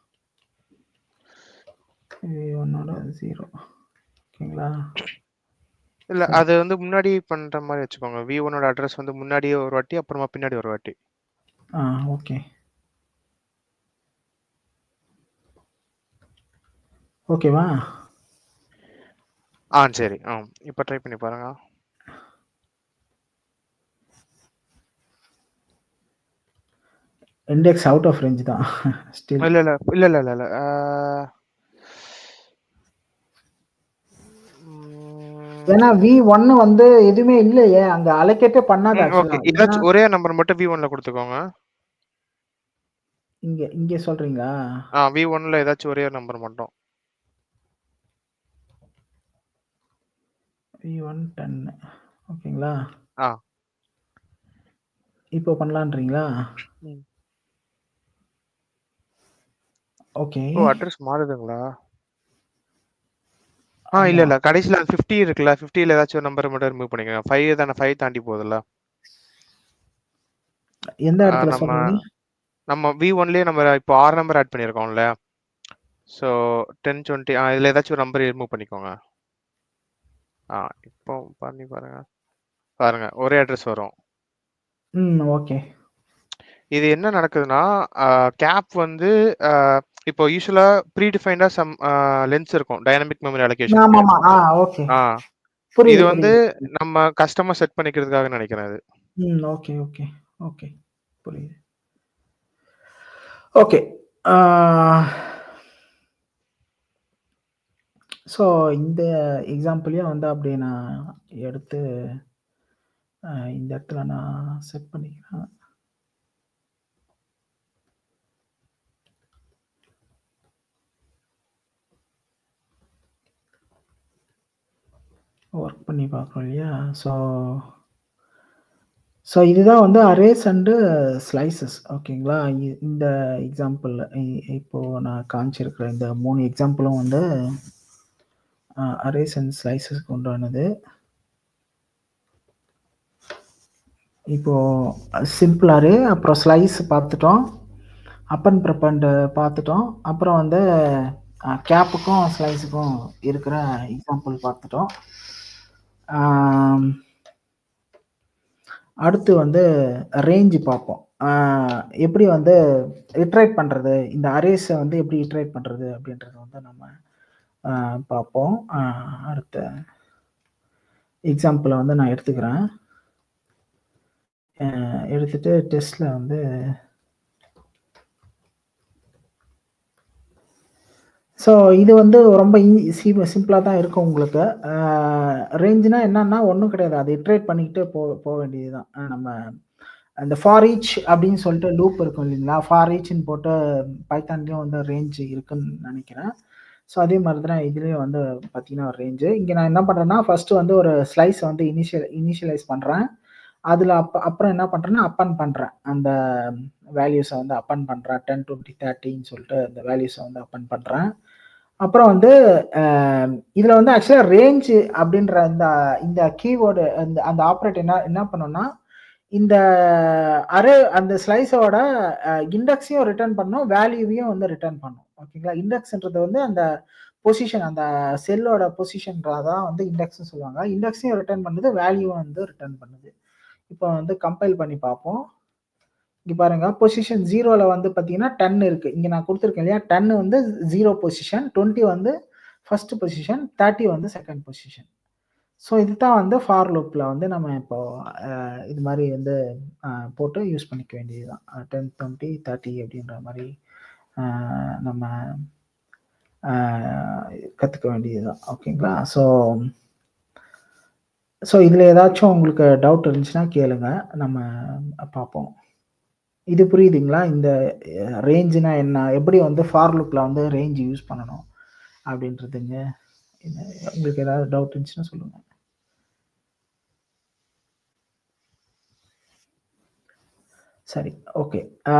வி ஒன்னோட ஜீரோ ஓகேங்களா இல்ல சரி அது வந்து முன்னாடி பண்ற மாதிரி வச்சுக்கோங்க வி ஒன்னோட அட்ரஸ் வந்து முன்னாடியே ஒரு வாட்டி அப்புறமா பின்னாடி ஒரு வாட்டி ஆ ஓகே ஓகேவா ஆ சரி ஆ இப்போ ட்ரை பண்ணி பாருங்க இண்டெக்ஸ் அவுட் ஆஃப் ரேஞ்ச் தான் ஸ்டில் இல்ல இல்ல இல்ல இல்ல இல்ல இல்ல ஆஹ் உம் ஏன்னா வி ஒன்னு வந்து எதுவுமே இல்லையே அங்க அலோகேட்டே பண்ணாது ம், ஓகே ஆக்சுவலா ஏன்னா ஏதாச்சும் ஒரே நம்பர் மட்டும் வி ஒன்ல கொடுத்துக்கோங்க இங்க இங்க சொல்றீங்களா ஆ வி ஒன்ல ஏதாச்சும் ஒரே ஒரு நம்பர் மட்டும் வி ஒன் டென் ஓகேங்களா ஆ இப்போ பண்ணலான்றீங்களா ம். ஓகே ஓ அட்ரஸ் மாறுதுங்களா ஆ இல்ல இல்ல கடைசியில 50 இருக்குல்ல 50ல ஏதாச்சும் ஒரு நம்பர் மட்டும் ரிமூவ் பண்ணிக்கோங்க 5 தானே 5 தாண்டி போகுதுல்ல எந்த ஆ, இடத்துல நம்ம சொன்னீங்க நம்ம வி ஒன்லயே நம்ம இப்போ ஆறு நம்பர் ஆட் பண்ணியிருக்கோம்ல ஸோ டென் டுவெண்ட்டி ஆ இதில் ஏதாச்சும் ஒரு நம்பர் ரிமூவ் பண்ணிக்கோங்க ஆ இப்போ பண்ணி பாருங்க பாருங்க ஒரே அட்ரஸ் வரும் ம் ஓகே இது என்ன நடக்குதுன்னா கேப் வந்து ஆ, இப்போ யூஸ்வலா ப்ரீ டிஃபைண்டா சம் லென்ஸ் இருக்கும் டைனமிக் மெமரி அலோகேஷன் ஆமா ஆமா ஆ ஓகே ஆ புரியுது இது வந்து புரியுது. நம்ம கஸ்டமர் செட் பண்ணிக்கிறதுக்காக நினைக்கிறேன் இது ம் ஓகே ஓகே ஓகே புரியுது ஓகே ஸோ இந்த எக்ஸாம்பிளையும் வந்து அப்படியே நான் எடுத்து ஆஹ் இந்த இடத்துல நான் செட் பண்ணிக்கிறேன் ஒர்க் பண்ணி பார்க்குறோம் இல்லையா ஸோ ஸோ இதுதான் வந்து அரேஸ் அண்டு ஸ்லைசஸ் ஓகேங்களா இ- இந்த எக்ஸாம்பிள் இப்போது நான் காமிச்சிருக்கிற இந்த மூணு எக்ஸாம்பிளும் வந்து அரேஸ் அண்ட் ஸ்லைசஸ்க்கு உண்டானது இப்போ சிம்பிள் அரே அப்புறம் ஸ்லைஸ் பார்த்துட்டோம் அப்பன் ப்ரப்பண்ட் பார்த்துட்டோம் அப்புறம் வந்து கேப்புக்கும் ஸ்லைஸுக்கும் இருக்கிற எக்ஸாம்பிள் பார்த்துட்டோம் ஆம், அடுத்து வந்து ரேஞ்சு பார்ப்போம் ஆஹ் எப்படி வந்து இட்ரேட் பண்ணுறது இந்த அரேஸை வந்து எப்படி இட்ரேட் பண்ணுறது அப்படின்றத வந்து நம்ம ஆஹ் பார்ப்போம் ஆஹ் அடுத்த எக்ஸாம்பிளை வந்து நான் எடுத்துக்கிறேன் ஆஹ் எடுத்துட்டு டெஸ்ட்டில் வந்து ஸோ இது வந்து ரொம்ப சிம்பிளாக தான் இருக்கும் உங்களுக்கு ரேஞ்சுனா என்னன்னா ஒன்றும் கிடையாது அது இட்ரேட் பண்ணிக்கிட்டு போ போக வேண்டியதுதான் அஹ் நம்ம அந்த ஃபார் ஈச் அப்படின்னு சொல்லிட்டு லூப் இருக்கும் இல்லைங்களா ஃபார் ஈச்னு போட்டு பைத்தான்லேயும் வந்து ரேஞ்ச் இருக்குன்னு நினைக்கிறேன் ஸோ அதே மாதிரி தான் இதுலேயும் வந்து பார்த்தீங்கன்னா ஒரு ரேஞ்சு இங்கே நான் என்ன பண்ணுறேன்னா ஃபஸ்ட்டு வந்து ஒரு ஸ்லைஸ் வந்து இனிஷியல் இனிஷியலைஸ் பண்ணுறேன் அதில் அப்போ அப்புறம் என்ன பண்ணுறேன்னா அப்பன் பண்ணுறேன் அந்த வேல்யூஸை வந்து அப்பன் பண்ணுறேன் டென் டுவெண்ட்டி தேர்ட்டின்னு சொல்லிட்டு அந்த வேல்யூஸை வந்து அப்பன் பண்ணுறேன் அப்புறம் வந்து இதில் வந்து ஆக்சுவலாக ரேஞ்சு அப்படின்ற இந்த இந்த கீவேர்டு அந்த அந்த ஆப்ரேட் என்ன என்ன பண்ணோம்னா இந்த அரே அந்த ஸ்லைஸோட இண்டெக்ஸையும் ரிட்டர்ன் பண்ணும் வேல்யூவையும் வந்து ரிட்டர்ன் பண்ணும் ஓகேங்களா இண்டெக்ஸ்ன்றது வந்து அந்த பொசிஷன் அந்த செல்லோட பொசிஷன்றதான் வந்து இண்டெக்ஸ்னு சொல்லுவாங்க இண்டெக்ஸையும் ரிட்டர்ன் பண்ணுது வேல்யூவும் வந்து ரிட்டர்ன் பண்ணுது இப்போ வந்து கம்பைல் பண்ணி பார்ப்போம் இங்கே பாருங்க பொசிஷன் ஜீரோவில் வந்து பார்த்தீங்கன்னா டென் இருக்கு இங்கே நான் கொடுத்துருக்கேன் இல்லையா டென் வந்து ஜீரோ பொசிஷன் டுவெண்ட்டி வந்து ஃபர்ஸ்ட் பொசிஷன் தேர்ட்டி வந்து செகண்ட் பொசிஷன் ஸோ இதுதான் வந்து ஃபார் லூப்பில் வந்து நம்ம இப்போ அஹ், இது மாதிரி வந்து அஹ், போட்டு யூஸ் பண்ணிக்க வேண்டியதுதான் டென் டுவெண்ட்டி தேர்ட்டி அப்படின்ற மாதிரி அஹ், நம்ம கற்றுக்க வேண்டியதுதான் ஓகேங்களா ஸோ ஸோ இதில் ஏதாச்சும் உங்களுக்கு டவுட் இருந்துச்சுன்னா கேளுங்க நம்ம பார்ப்போம் இது புரியுதுங்களா இந்த ரேஞ்சுனா என்ன எப்படி வந்து ஃபார் லுக்கில் வந்து ரேஞ்ச் யூஸ் பண்ணணும் அப்படின்றதுங்க என்ன- உங்களுக்கு ஏதாவது டவுட் இருந்துச்சுன்னா சொல்லுங்க சரி ஓகே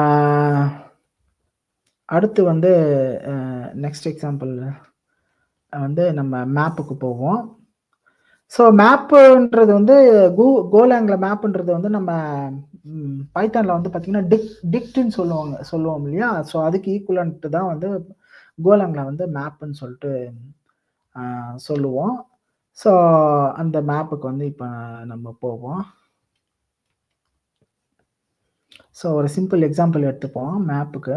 அடுத்து வந்து நெக்ஸ்ட் எக்ஸாம்பிள் வந்து நம்ம மேப்புக்கு போவோம் ஸோ மேப்புன்றது வந்து கூ கோலாங்கில் மேப்புன்றது வந்து நம்ம பைத்தானில் வந்து பார்த்தீங்கன்னா டிக் டிக்ட்னு சொல்லுவாங்க சொல்லுவோம் இல்லையா ஸோ அதுக்கு ஈக்குவலன்ட்டு தான் வந்து கோலாங்கில் வந்து மேப்புன்னு சொல்லிட்டு ஆஹ், சொல்லுவோம் ஸோ அந்த மேப்புக்கு வந்து இப்போ நம்ம போவோம் ஸோ ஒரு சிம்பிள் எக்ஸாம்பிள் எடுத்துப்போம் மேப்புக்கு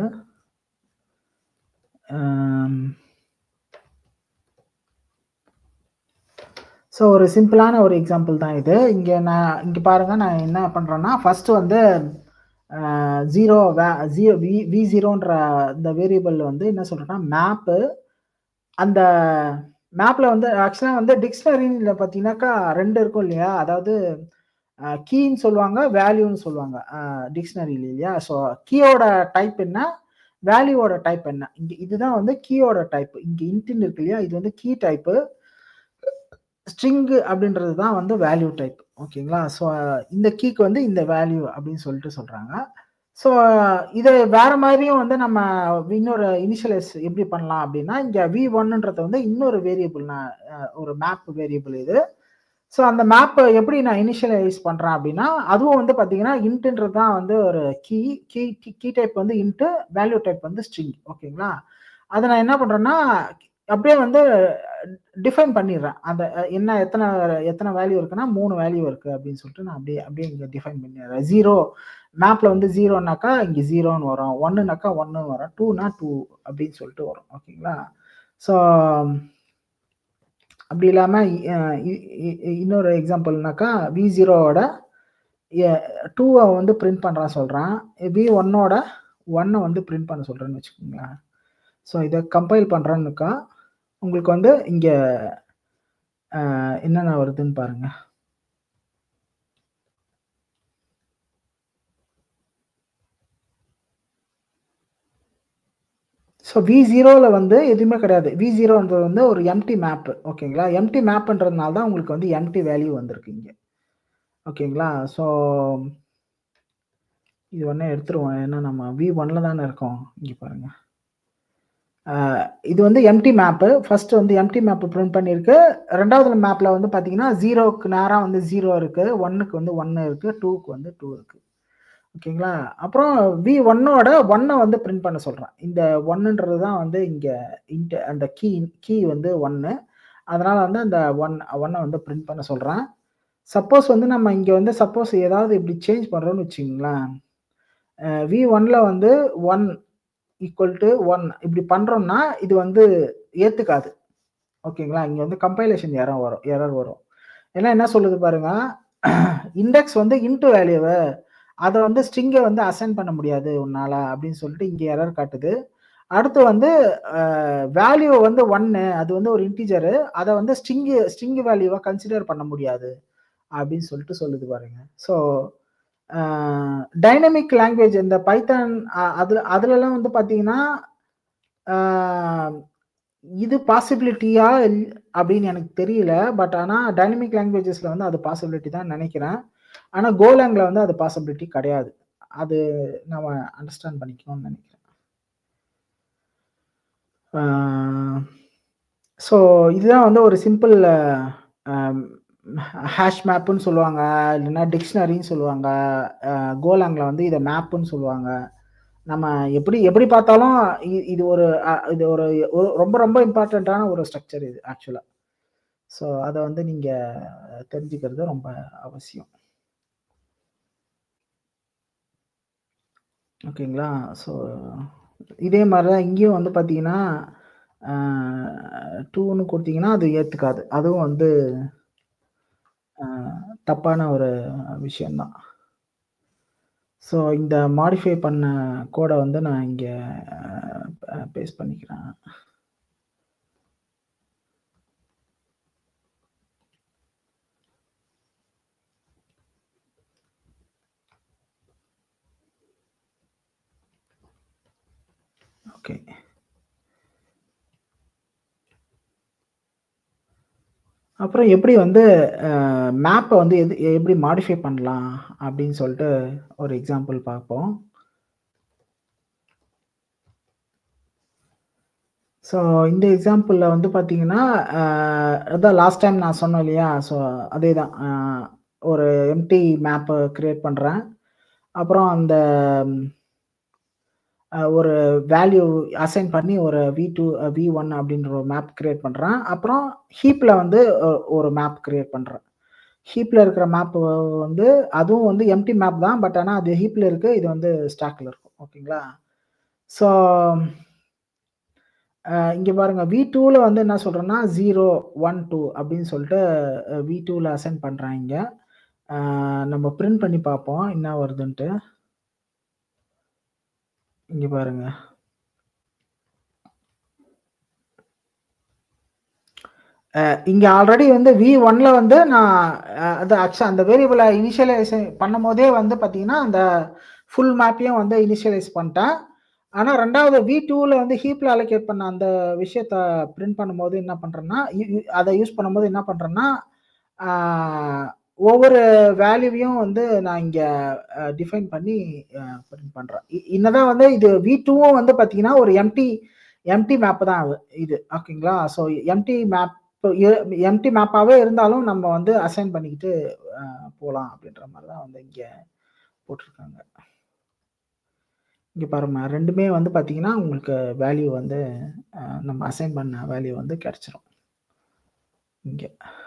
ஸோ ஒரு சிம்பிளான ஒரு எக்ஸாம்பிள் தான் இது இங்கே நான் இங்கே பாருங்க நான் என்ன பண்ணுறேன்னா ஃபர்ஸ்ட் வந்து ஜீரோ வே ஜீரோ வி வி ஜீரோன்ற இந்த வேரியபிள் வந்து என்ன சொல்கிறேன்னா மேப்பு அந்த மேப்பில் வந்து ஆக்சுவலாக வந்து டிக்ஷனரியில் பார்த்தீங்கன்னாக்கா ரெண்டு இருக்கும் இல்லையா அதாவது கீன்னு சொல்லுவாங்க வேல்யூன்னு சொல்லுவாங்க டிக்ஷனரியில் இல்லையா ஸோ கீயோட டைப் என்ன வேல்யூவோட டைப் என்ன இங்க இதுதான் வந்து கீயோட டைப் இங்க இன்டின் இருக்கு இல்லையா இது வந்து கீ டைப்பு ஸ்ட்ரிங் அப்படின்றது தான் வந்து வேல்யூ டைப் ஓகேங்களா ஸோ இந்த கீக்கு வந்து இந்த வேல்யூ அப்படின்னு சொல்லிட்டு சொல்றாங்க ஸோ இதை வேற மாதிரியும் வந்து நம்ம இன்னொரு இனிஷியலைஸ் எப்படி பண்ணலாம் அப்படின்னா இங்க வி ஒன்னுன்றது வந்து இன்னொரு வேரியபிள் நான் ஒரு மேப் வேரியபிள் இது ஸோ அந்த மேப்பை எப்படி நான் இனிஷியலைஸ் பண்ணுறேன் அப்படின்னா அதுவும் வந்து பார்த்தீங்கன்னா இன்ட்டுன்றது தான் வந்து ஒரு கீ கீ கீ டைப் வந்து இன்ட்டு வேல்யூ டைப் வந்து ஸ்ட்ரிங் ஓகேங்களா அதை நான் என்ன பண்ணுறேன்னா அப்படியே வந்து டிஃபைன் பண்ணிடுறேன் அந்த என்ன எத்தனை எத்தனை வேல்யூ இருக்குன்னா மூணு வேல்யூ இருக்குது அப்படின்னு சொல்லிட்டு நான் அப்படியே அப்படியே இங்கே டிஃபைன் பண்ணிடுறேன் ஜீரோ மேப்பில் வந்து ஜீரோனாக்கா இங்கே ஜீரோன்னு வரும் ஒன்றுனாக்கா ஒன்று வரும் டூனா டூ அப்படின்னு சொல்லிட்டு வரும் ஓகேங்களா ஸோ அப்படி இல்லாமல் இன்னொரு எக்ஸாம்பிள்னாக்கா வி ஜீரோவோட டூவை வந்து பிரிண்ட் பண்ணுறான் சொல்கிறான் வி ஒன்னோட ஒன்னை வந்து பிரிண்ட் பண்ண சொல்கிறேன்னு வச்சுக்கோங்களேன் ஸோ இதை கம்பைல் பண்ணுறேன்னுக்கா உங்களுக்கு வந்து இங்கே என்னென்ன வருதுன்னு பாருங்கள் ஸோ வி ஜீரோவில் வந்து எதுவுமே கிடையாது வி ஜீரோன்றது வந்து ஒரு எம்டி மேப் ஓகேங்களா எம்டி மேப்ன்றதுனால தான் உங்களுக்கு வந்து எம்டி வேல்யூ வந்திருக்கு இங்கே ஓகேங்களா ஸோ இது ஒன்றே எடுத்துருவோம் ஏன்னா நம்ம வி ஒன்ல தானே இருக்கோம் இங்கே பாருங்கள் இது வந்து எம்டி மேப்பு ஃபர்ஸ்ட் வந்து எம்டி மேப் பிரிண்ட் பண்ணியிருக்கு ரெண்டாவது மேப்பில் வந்து பார்த்தீங்கன்னா ஜீரோக்கு நேராக வந்து ஜீரோ இருக்குது ஒன்னுக்கு வந்து ஒன்று இருக்குது டூக்கு வந்து டூ இருக்குது ஓகேங்களா அப்புறம் வி ஒன்னோட ஒன்னை வந்து பிரிண்ட் பண்ண சொல்கிறேன் இந்த ஒன்னுன்றது தான் வந்து இங்கே இன்ட்டு அந்த கீ கீ வந்து ஒன்று அதனால் வந்து அந்த ஒன் ஒன்னை வந்து பிரிண்ட் பண்ண சொல்கிறேன் சப்போஸ் வந்து நம்ம இங்கே வந்து சப்போஸ் ஏதாவது இப்படி சேஞ்ச் பண்ணுறோன்னு வச்சுங்களேன் வி ஒன்ல வந்து ஒன் ஈக்குவல் டு ஒன் இப்படி பண்ணுறோம்னா இது வந்து ஏற்றுக்காது ஓகேங்களா இங்கே வந்து கம்பைலேஷன் எரர் வரும் எரர் வரும் ஏன்னா என்ன சொல்லுது பாருங்க இண்டெக்ஸ் வந்து இன்ட்டு வேல்யூவை அதை வந்து ஸ்ட்ரிங்கை வந்து அசைன் பண்ண முடியாது உன்னால அப்படின்னு சொல்லிட்டு இங்கே எரர் காட்டுது அடுத்து வந்து வேல்யூ வந்து ஒன்று அது வந்து ஒரு இன்டீஜரு அதை வந்து ஸ்ட்ரிங்கு ஸ்ட்ரிங் வேல்யூவை கன்சிடர் பண்ண முடியாது அப்படின்னு சொல்லிட்டு சொல்லுது பாருங்க ஸோ டைனமிக் லாங்குவேஜ் இந்த பைத்தான் அதில் அதுலலாம் வந்து பார்த்தீங்கன்னா இது பாசிபிலிட்டியா அப்படின்னு எனக்கு தெரியல பட் ஆனால் டைனமிக் லாங்குவேஜஸில் வந்து அது பாசிபிலிட்டி தான் நினைக்கிறேன் ஆனால் கோலாங்கில் வந்து அது பாசிபிலிட்டி கிடையாது அது நம்ம அண்டர்ஸ்டாண்ட் பண்ணிக்கணும்னு நினைக்கிறேன் ஸோ இதுதான் வந்து ஒரு சிம்பிள் ஹேஷ் மேப்புன்னு சொல்லுவாங்க இல்லைன்னா டிக்ஷனரின்னு சொல்லுவாங்க கோலாங்கில் வந்து இதை மேப்புன்னு சொல்லுவாங்க நம்ம எப்படி எப்படி பார்த்தாலும் இது ஒரு இது ஒரு ரொம்ப ரொம்ப இம்பார்ட்டண்ட்டான ஒரு ஸ்ட்ரக்சர் இது ஆக்சுவலாக ஸோ அதை வந்து நீங்கள் தெரிஞ்சுக்கிறது ரொம்ப அவசியம் ஓகேங்களா ஸோ இதே மாதிரி தான் இங்கேயும் வந்து பார்த்தீங்கன்னா டூன்னு கொடுத்தீங்கன்னா அது ஏற்றுக்காது அதுவும் வந்து தப்பான ஒரு விஷயந்தான் ஸோ இந்த மாடிஃபை பண்ண கோடை வந்து நான் இங்கே பேஸ் பண்ணிக்கிறேன் ஓகே அப்புறம் எப்படி வந்து மேப்பை வந்து எது எப்படி மாடிஃபை பண்ணலாம் அப்படின்னு சொல்லிட்டு ஒரு எக்ஸாம்பிள் பார்ப்போம் ஸோ இந்த எக்ஸாம்பிளில் வந்து பார்த்தீங்கன்னா அதான் லாஸ்ட் டைம் நான் சொன்னேன் இல்லையா ஸோ அதே தான் ஒரு எம்டி மேப்பை க்ரியேட் பண்ணுறேன் அப்புறம் அந்த ஒரு வேல்யூ அசைன் பண்ணி ஒரு வி டூ வி ஒன் அப்படின்ற ஒரு மேப் கிரியேட் பண்ணுறேன் அப்புறம் ஹீப்பில் வந்து ஒரு மேப் கிரியேட் பண்ணுறேன் ஹீப்பில் இருக்கிற மேப் வந்து அதுவும் வந்து எம்டி மேப் தான் பட் ஆனால் அது ஹீப்பில் இருக்குது இது வந்து ஸ்டாக்கில் இருக்கும் ஓகேங்களா ஸோ இங்கே பாருங்கள் வி டூவில் வந்து என்ன சொல்கிறேன்னா ஜீரோ ஒன் டூ அப்படின்னு சொல்லிட்டு வி டூவில் அசைன் பண்ணுறேன் இங்கே நம்ம பிரிண்ட் பண்ணி பார்ப்போம் என்ன வருதுன்ட்டு இங்க பாருங்க இங்க ஆல்ரெடி வந்து வி ஒன்ல வந்து நான் அது ஆக்சுவலா அந்த வேரியபிளை இனிஷியலைஸ் பண்ணும் போதே வந்து பார்த்தீங்கன்னா அந்த ஃபுல் மேப்பையும் வந்து இனிஷியலைஸ் பண்ணிட்டேன் ஆனா ரெண்டாவது வி டூவில் வந்து ஹீப்ல அலோகேட் பண்ண அந்த விஷயத்த பிரிண்ட் பண்ணும்போது என்ன பண்றேன்னா யு- யு- அதை யூஸ் பண்ணும்போது என்ன பண்றேன்னா ஆஹ், ஒவ்வொரு வேல்யூவையும் வந்து நான் இங்க டிஃபைன் பண்ணி பிரிண்ட் பண்றேன் இ- என்னதான் வந்து இது வி டூவும் வந்து பாத்தீங்கன்னா ஒரு எம்டி எம்டி மேப் தான் அது இது ஓகேங்களா ஸோ எம்டி மேப் எம்டி மேப்பாவே இருந்தாலும் நம்ம வந்து அசைன் பண்ணிக்கிட்டு அஹ், போலாம் அப்படின்ற மாதிரி தான் வந்து இங்க போட்டிருக்காங்க இங்க பாருங்க ரெண்டுமே வந்து பாத்தீங்கன்னா உங்களுக்கு வேல்யூ வந்து அஹ், நம்ம அசைன் பண்ண வேல்யூ வந்து கிடைச்சிரும் இங்க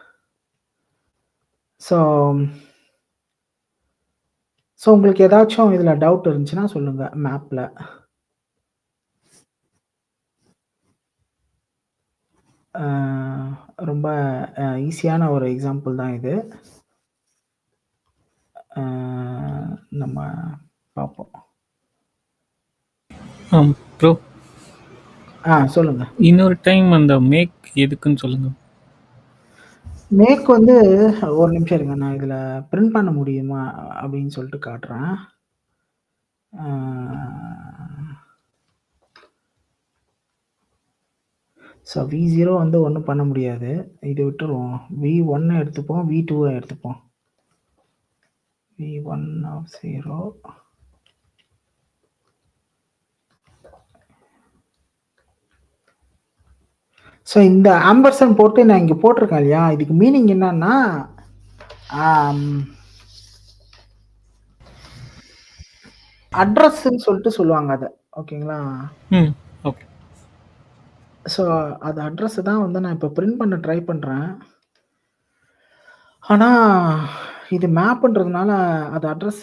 ஸோ ஸோ உங்களுக்கு ஏதாச்சும் இதுல டவுட் இருந்துச்சுன்னா சொல்லுங்க மேப்ல ரொம்ப ஈஸியான ஒரு எக்ஸாம்பிள் தான் இது அஹ், நம்ம பார்ப்போம் ப்ரோ ஆ சொல்லுங்க இன்னொரு டைம் அந்த மேக் எதுக்குன்னு சொல்லுங்க மேக் வந்து ஒரு நிமிஷம் இருங்க நான் இதில் பிரிண்ட் பண்ண முடியுமா அப்படின்னு சொல்லிட்டு காட்டுறேன் ஸோ வி ஜீரோ வந்து ஒன்றும் பண்ண முடியாது இது விட்டுருவோம் வி ஒன்னை எடுத்துப்போம் வி டூவை எடுத்துப்போம் v one of zero so இந்த ஆம்பர்சன் போட்டு நான் இங்கே போட்டிருக்கேன் இல்லையா இதுக்கு மீனிங் என்னன்னா அட்ரஸ்ன்னு சொல்லிட்டு சொல்லுவாங்க அதை ஓகேங்களா ம் ஓகே ஸோ அது அட்ரஸ் தான் வந்து நான் இப்போ பிரிண்ட் பண்ண ட்ரை பண்ணுறேன் ஆனால் இது மேப்ன்றதுனால அது அட்ரஸ்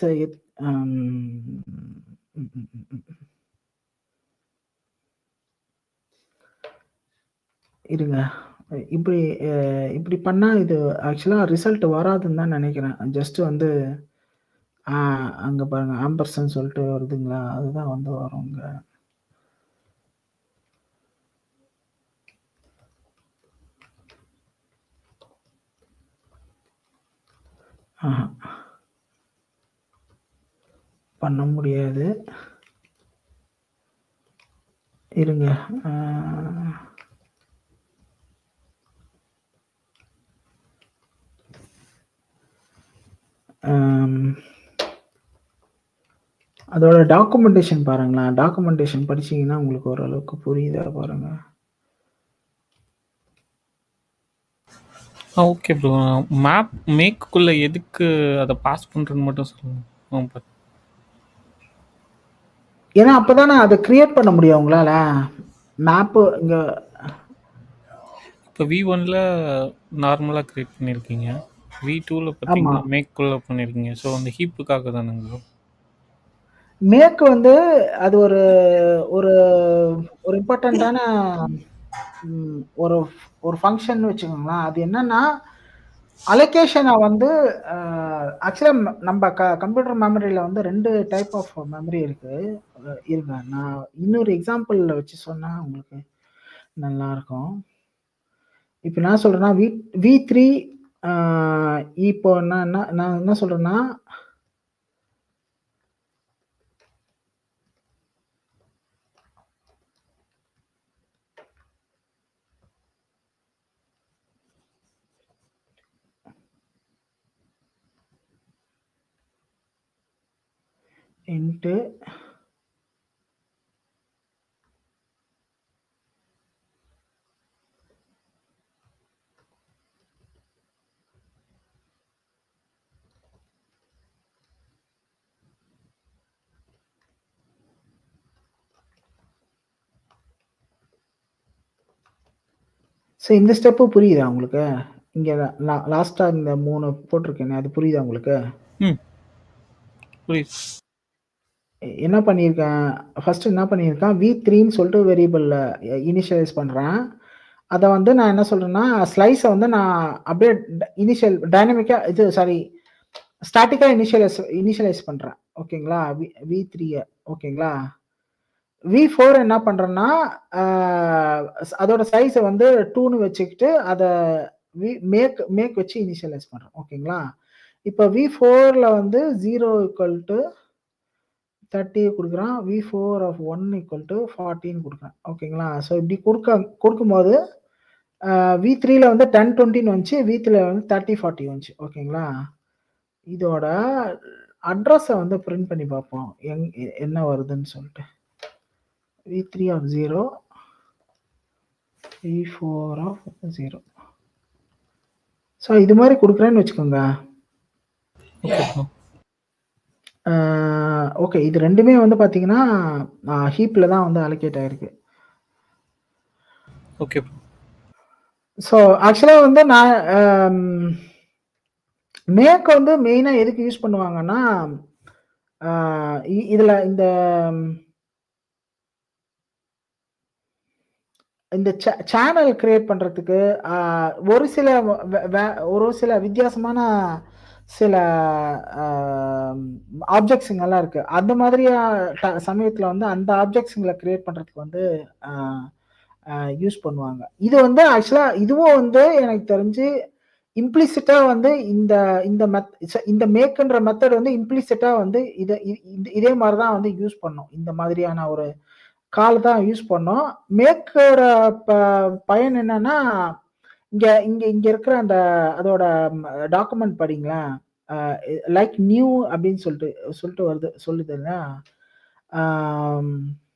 இருங்க இப்படி அஹ், இப்படி பண்ணால் இது ஆக்சுவலாக ரிசல்ட் வராதுன்னு தான் நினைக்கிறேன் ஜஸ்ட் வந்து அங்கே பாருங்க ஆம்பர்சன் சொல்லிட்டு வருதுங்களா அதுதான் வந்து வருங்க ஆஹா. பண்ண முடியாது இருங்க ஆஹ், ஆம், அதோட டாக்குமெண்டேஷன் பாருங்களேன் டாக்குமெண்டேஷன் படிச்சீங்கன்னா உங்களுக்கு ஓரளவுக்கு புரியுதா பாருங்க ஆ ஓகே ப்ரோ மேப் மேக்குள்ளே எதுக்கு அதை பாஸ் பண்ணுறதுன்னு மட்டும் சொல்லுங்க ஆ, பாத்து- ஏன்னா அப்பதானே அதை கிரியேட் பண்ண முடியும் உங்களால மேப்பு இங்க இப்போ வி ஒனில் நார்மலாக க்ரியேட் பண்ணியிருக்கீங்க வி டூவில் பார்த்தீங்கன்னா மேக்குள்ளே பண்ணியிருக்கீங்க ஸோ அந்த ஹீப்புக்காக தானுங்க ப்ரோ மேக் வந்து அது ஒரு ஒரு ஒரு இம்பார்ட்டண்ட்டான ஒரு ஒரு ஃபங்க்ஷன் வச்சுக்கோங்களேன் அது என்னன்னா அலோகேஷனை வந்து ஆக்சுவலாக நம்ம க கம்ப்யூட்டர் மெமரியில் வந்து ரெண்டு டைப் ஆஃப் மெமரி இருக்கு அஹ் இருங்க நான் இன்னொரு எக்ஸாம்பிளில் வச்சு சொன்னால் உங்களுக்கு நல்லா இருக்கும் இப்போ நான் சொல்கிறேன்னா வி வி த்ரீ இப்போ நான் என்ன நான் என்ன சொல்கிறேன்னா இன்ட்டு ஸோ இந்த ஸ்டெப்பு புரியுதா உங்களுக்கு இங்கே லாஸ்ட்டாக இந்த மூணு போட்டிருக்கேனே அது புரியுதா உங்களுக்கு ம் புரியுது என்ன பண்ணியிருக்கேன் ஃபர்ஸ்ட் என்ன பண்ணியிருக்கேன் வி த்ரீன்னு சொல்லிட்டு வேரியபிளில் இனிஷியலைஸ் பண்ணுறேன் அதை வந்து நான் என்ன சொல்கிறேன்னா ஸ்லைஸை வந்து நான் அப்படியே இனிஷியல் டைனமிக்காக இது சாரி ஸ்டாட்டிக்காக இனிஷியலைஸ் இனிஷியலைஸ் பண்ணுறேன் ஓகேங்களா வி வி த்ரீயை ஓகேங்களா வி ஃபோர் என்ன பண்ணுறேன்னா அதோட சைஸை வந்து டூன்னு வச்சுக்கிட்டு அதை வி மேக் மேக் வச்சு இனிஷியலைஸ் பண்ணுறேன் ஓகேங்களா இப்போ வி ஃபோரில் வந்து ஜீரோ ஈக்குவல் டு தேர்ட்டி கொடுக்குறான் v four of one equal to ஃபார்ட்டின்னு கொடுக்குறான் ஓகேங்களா ஸோ இப்படி கொடுக்க கொடுக்கும்போது வி த்ரீல வந்து டென் டுவெண்ட்டின்னு வந்துச்சு வி த்ரீல வந்து தேர்ட்டி ஃபார்ட்டி வந்துச்சு ஓகேங்களா இதோட அட்ரஸை வந்து பிரிண்ட் பண்ணி பார்ப்போம் எங் எ- என்ன வருதுன்னு சொல்லிட்டு v three of zero v four of zero so இது மாதிரி கொடுக்குறேன்னு வச்சுக்கோங்க ஓகே ப்ரோ ஓகே இது ரெண்டுமே வந்து பார்த்தீங்கன்னா ஹீப்பில் தான் வந்து அலோகேட் ஆயிருக்கு ஓகே ப்ரோ ஸோ ஆக்சுவலாக வந்து நான் மேக் வந்து மெயினாக எதுக்கு யூஸ் பண்ணுவாங்கன்னா ஆஹ் இ- இதுல இந்த ம், இந்த சேனல் கிரியேட் பண்றதுக்கு ஆஹ், ஒரு சில வ- வ- ஒரு சில வித்தியாசமான சில ஆப்ஜெக்ட்ஸுங்கெல்லாம் இருக்கு அந்த மாதிரியா ட- சமயத்துல வந்து அந்த ஆப்ஜெக்ட்ஸுங்களை கிரியேட் பண்றதுக்கு வந்து யூஸ் பண்ணுவாங்க இது வந்து ஆக்சுவலா இதுவும் வந்து எனக்கு தெரிஞ்சு இம்ப்ளிசிட்டா வந்து இந்த இந்த மெத் ச- இந்த மேக்குன்ற மெத்தட் வந்து இம்ப்ளிசிட்டா வந்து இதை இ- இந்த- இதே மாதிரி தான் வந்து யூஸ் பண்ணும் இந்த மாதிரியான ஒரு கால் தான் யூஸ் பண்ணோம் மேக்கோட ப பயன் என்னன்னா இங்க இங்க இங்க இருக்கிற அந்த அதோட டாக்குமெண்ட் படிங்களேன் லைக் நியூ அப்படின்னு சொல்லிட்டு சொல்லிட்டு வருது சொல்லுதுல்ல ஆம்,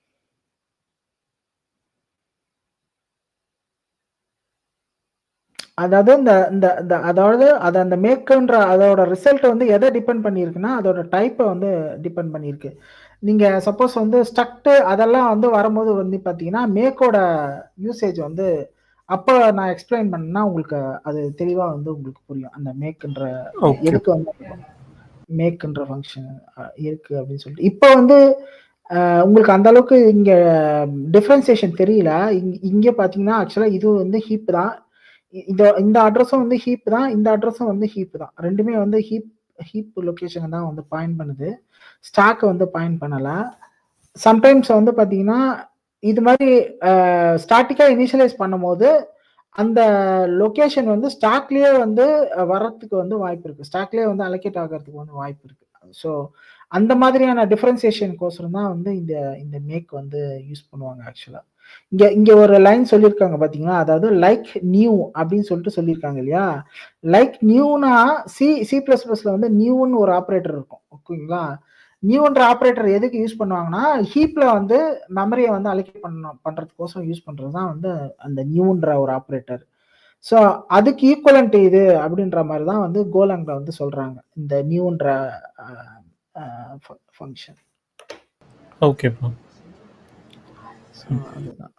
அதாவது இந்த இந்த இந்த அதாவது அது அந்த மேக்குன்ற அதோட ரிசல்ட் வந்து எதை டிபெண்ட் பண்ணியிருக்குன்னா அதோட டைப்பை வந்து டிபெண்ட் பண்ணியிருக்கு நீங்க சப்போஸ் வந்து ஸ்ட்ரக்ட் அதெல்லாம் வந்து வரும்போது வந்து பார்த்தீங்கன்னா மேக்கோட யூசேஜ் வந்து அப்போ நான் எக்ஸ்பிளைன் பண்ணேன்னா உங்களுக்கு அது தெளிவா வந்து உங்களுக்கு புரியும் அந்த மேக்குன்ற ஓகே எதுக்கு வந்து மேக்குன்ற ஃபங்க்ஷன் இருக்கு அப்படின்னு சொல்லிட்டு இப்போ வந்து அஹ், உங்களுக்கு அந்த அளவுக்கு இங்க டிஃபரன்சியேஷன் தெரியல இங்க இங்க பாத்தீங்கன்னா ஆக்சுவலா இது வந்து ஹீப் தான் இ- இந்த இந்த அட்ரஸும் வந்து ஹீப் தான் இந்த அட்ரஸும் வந்து ஹீப் தான் ரெண்டுமே வந்து ஹீப் ஹீப் லொகேஷன் தான் வந்து பாயிண்ட் பண்ணுது ஸ்டாக் வந்து பாயிண்ட் பண்ணல சம்டைம்ஸ் வந்து பாத்தீங்கன்னா இது மாதிரி ஸ்டாட்டிக்கா இனிஷியலைஸ் பண்ணும்போது அந்த லொகேஷன் வந்து ஸ்டாக்லயே வந்து அஹ், வர்றதுக்கு வந்து வாய்ப்பு இருக்கு ஸ்டாக்லயே வந்து அலோகேட் ஆகிறதுக்கு வந்து வாய்ப்பு இருக்கு ஸோ அந்த மாதிரியான டிஃபரன்சியேஷனுக்கோசரம் தான் வந்து இந்த இந்த மேக் வந்து யூஸ் பண்ணுவாங்க ஆக்சுவலா இங்க இங்க ஒரு லைன் சொல்லியிருக்காங்க பாத்தீங்களா அதாவது லைக் நியூ அப்படின்னு சொல்லிட்டு சொல்லியிருக்காங்க இல்லையா லைக் நியூனா சி சி பிளஸ் பிளஸ்ல வந்து நியூன்னு ஒரு ஆப்ரேட்டர் இருக்கும் ஓகேங்களா நியூன்ற ஆப்ரேட்டர் எதுக்கு யூஸ் பண்ணுவாங்கன்னா ஹீப்ல வந்து மெமரியை வந்து அலோகேட் பண்ண பண்றதுக்கோசம் யூஸ் பண்றது தான் வந்து அந்த நியூன்ற ஒரு ஆப்ரேட்டர் ஸோ அதுக்கு ஈக்குவலண்ட் இது அப்படின்ற மாதிரி தான் வந்து கோலாங்ல வந்து சொல்றாங்க இந்த நியூன்ற ஃபங்க்ஷன் ஓகே ப்ரோ ஸோ அதுதான்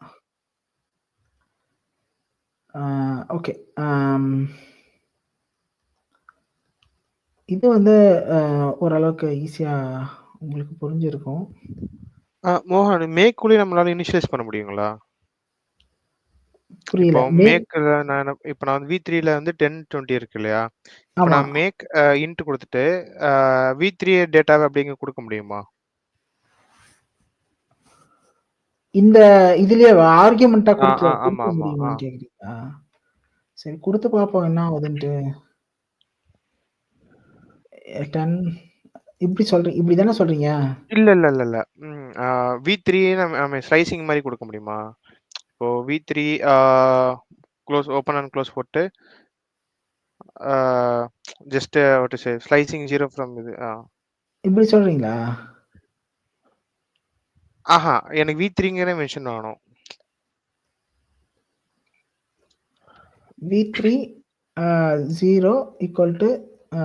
ஓகே இது வந்து அஹ், ஓரளவுக்கு ஈஸியா உங்களுக்கு புரிஞ்சிருக்கும் ஆ, மோகன் மேக்குள்ளே நம்மளால இனிஷியலைஸ் பண்ண முடியுங்களா புரியல இப்போ மே மேக் நான் என்ன- இப்போ நான் வி த்ரீல வந்து டென் டுவெண்ட்டி இருக்கு இல்லையா இப்போ ஆமா நான் மேக் இன்ட் கொடுத்துட்டு வி த்ரீ டேட்டாவை அப்படிங்க கொடுக்க முடியுமா இந்த இதுலயே ஆர்கியூமெண்டா ஆ கொடுக்க ஆ ஆமா கொடுக்க ஆமா ஆ முடியுமான்னு கேக்குறீங்களா சரி கொடுத்து பார்ப்போம் என்ன ஆகுதுன்ட்டு டென் இப்படி சொல்றீங்க இப்படி தானே சொல்றீங்க இல்ல இல்ல இல்ல இல்ல வி த்ரீ நம்ம ஸ்லைசிங் மாதிரி கொடுக்க முடியுமா இப்போ v three close open and close போட்டு just what say slicing zero from இது ஆ. இப்படி சொல்றீங்களா ஆஹா எனக்கு வி த்ரீங்கிற மென்ஷன் ஆகணும் v three zero equal to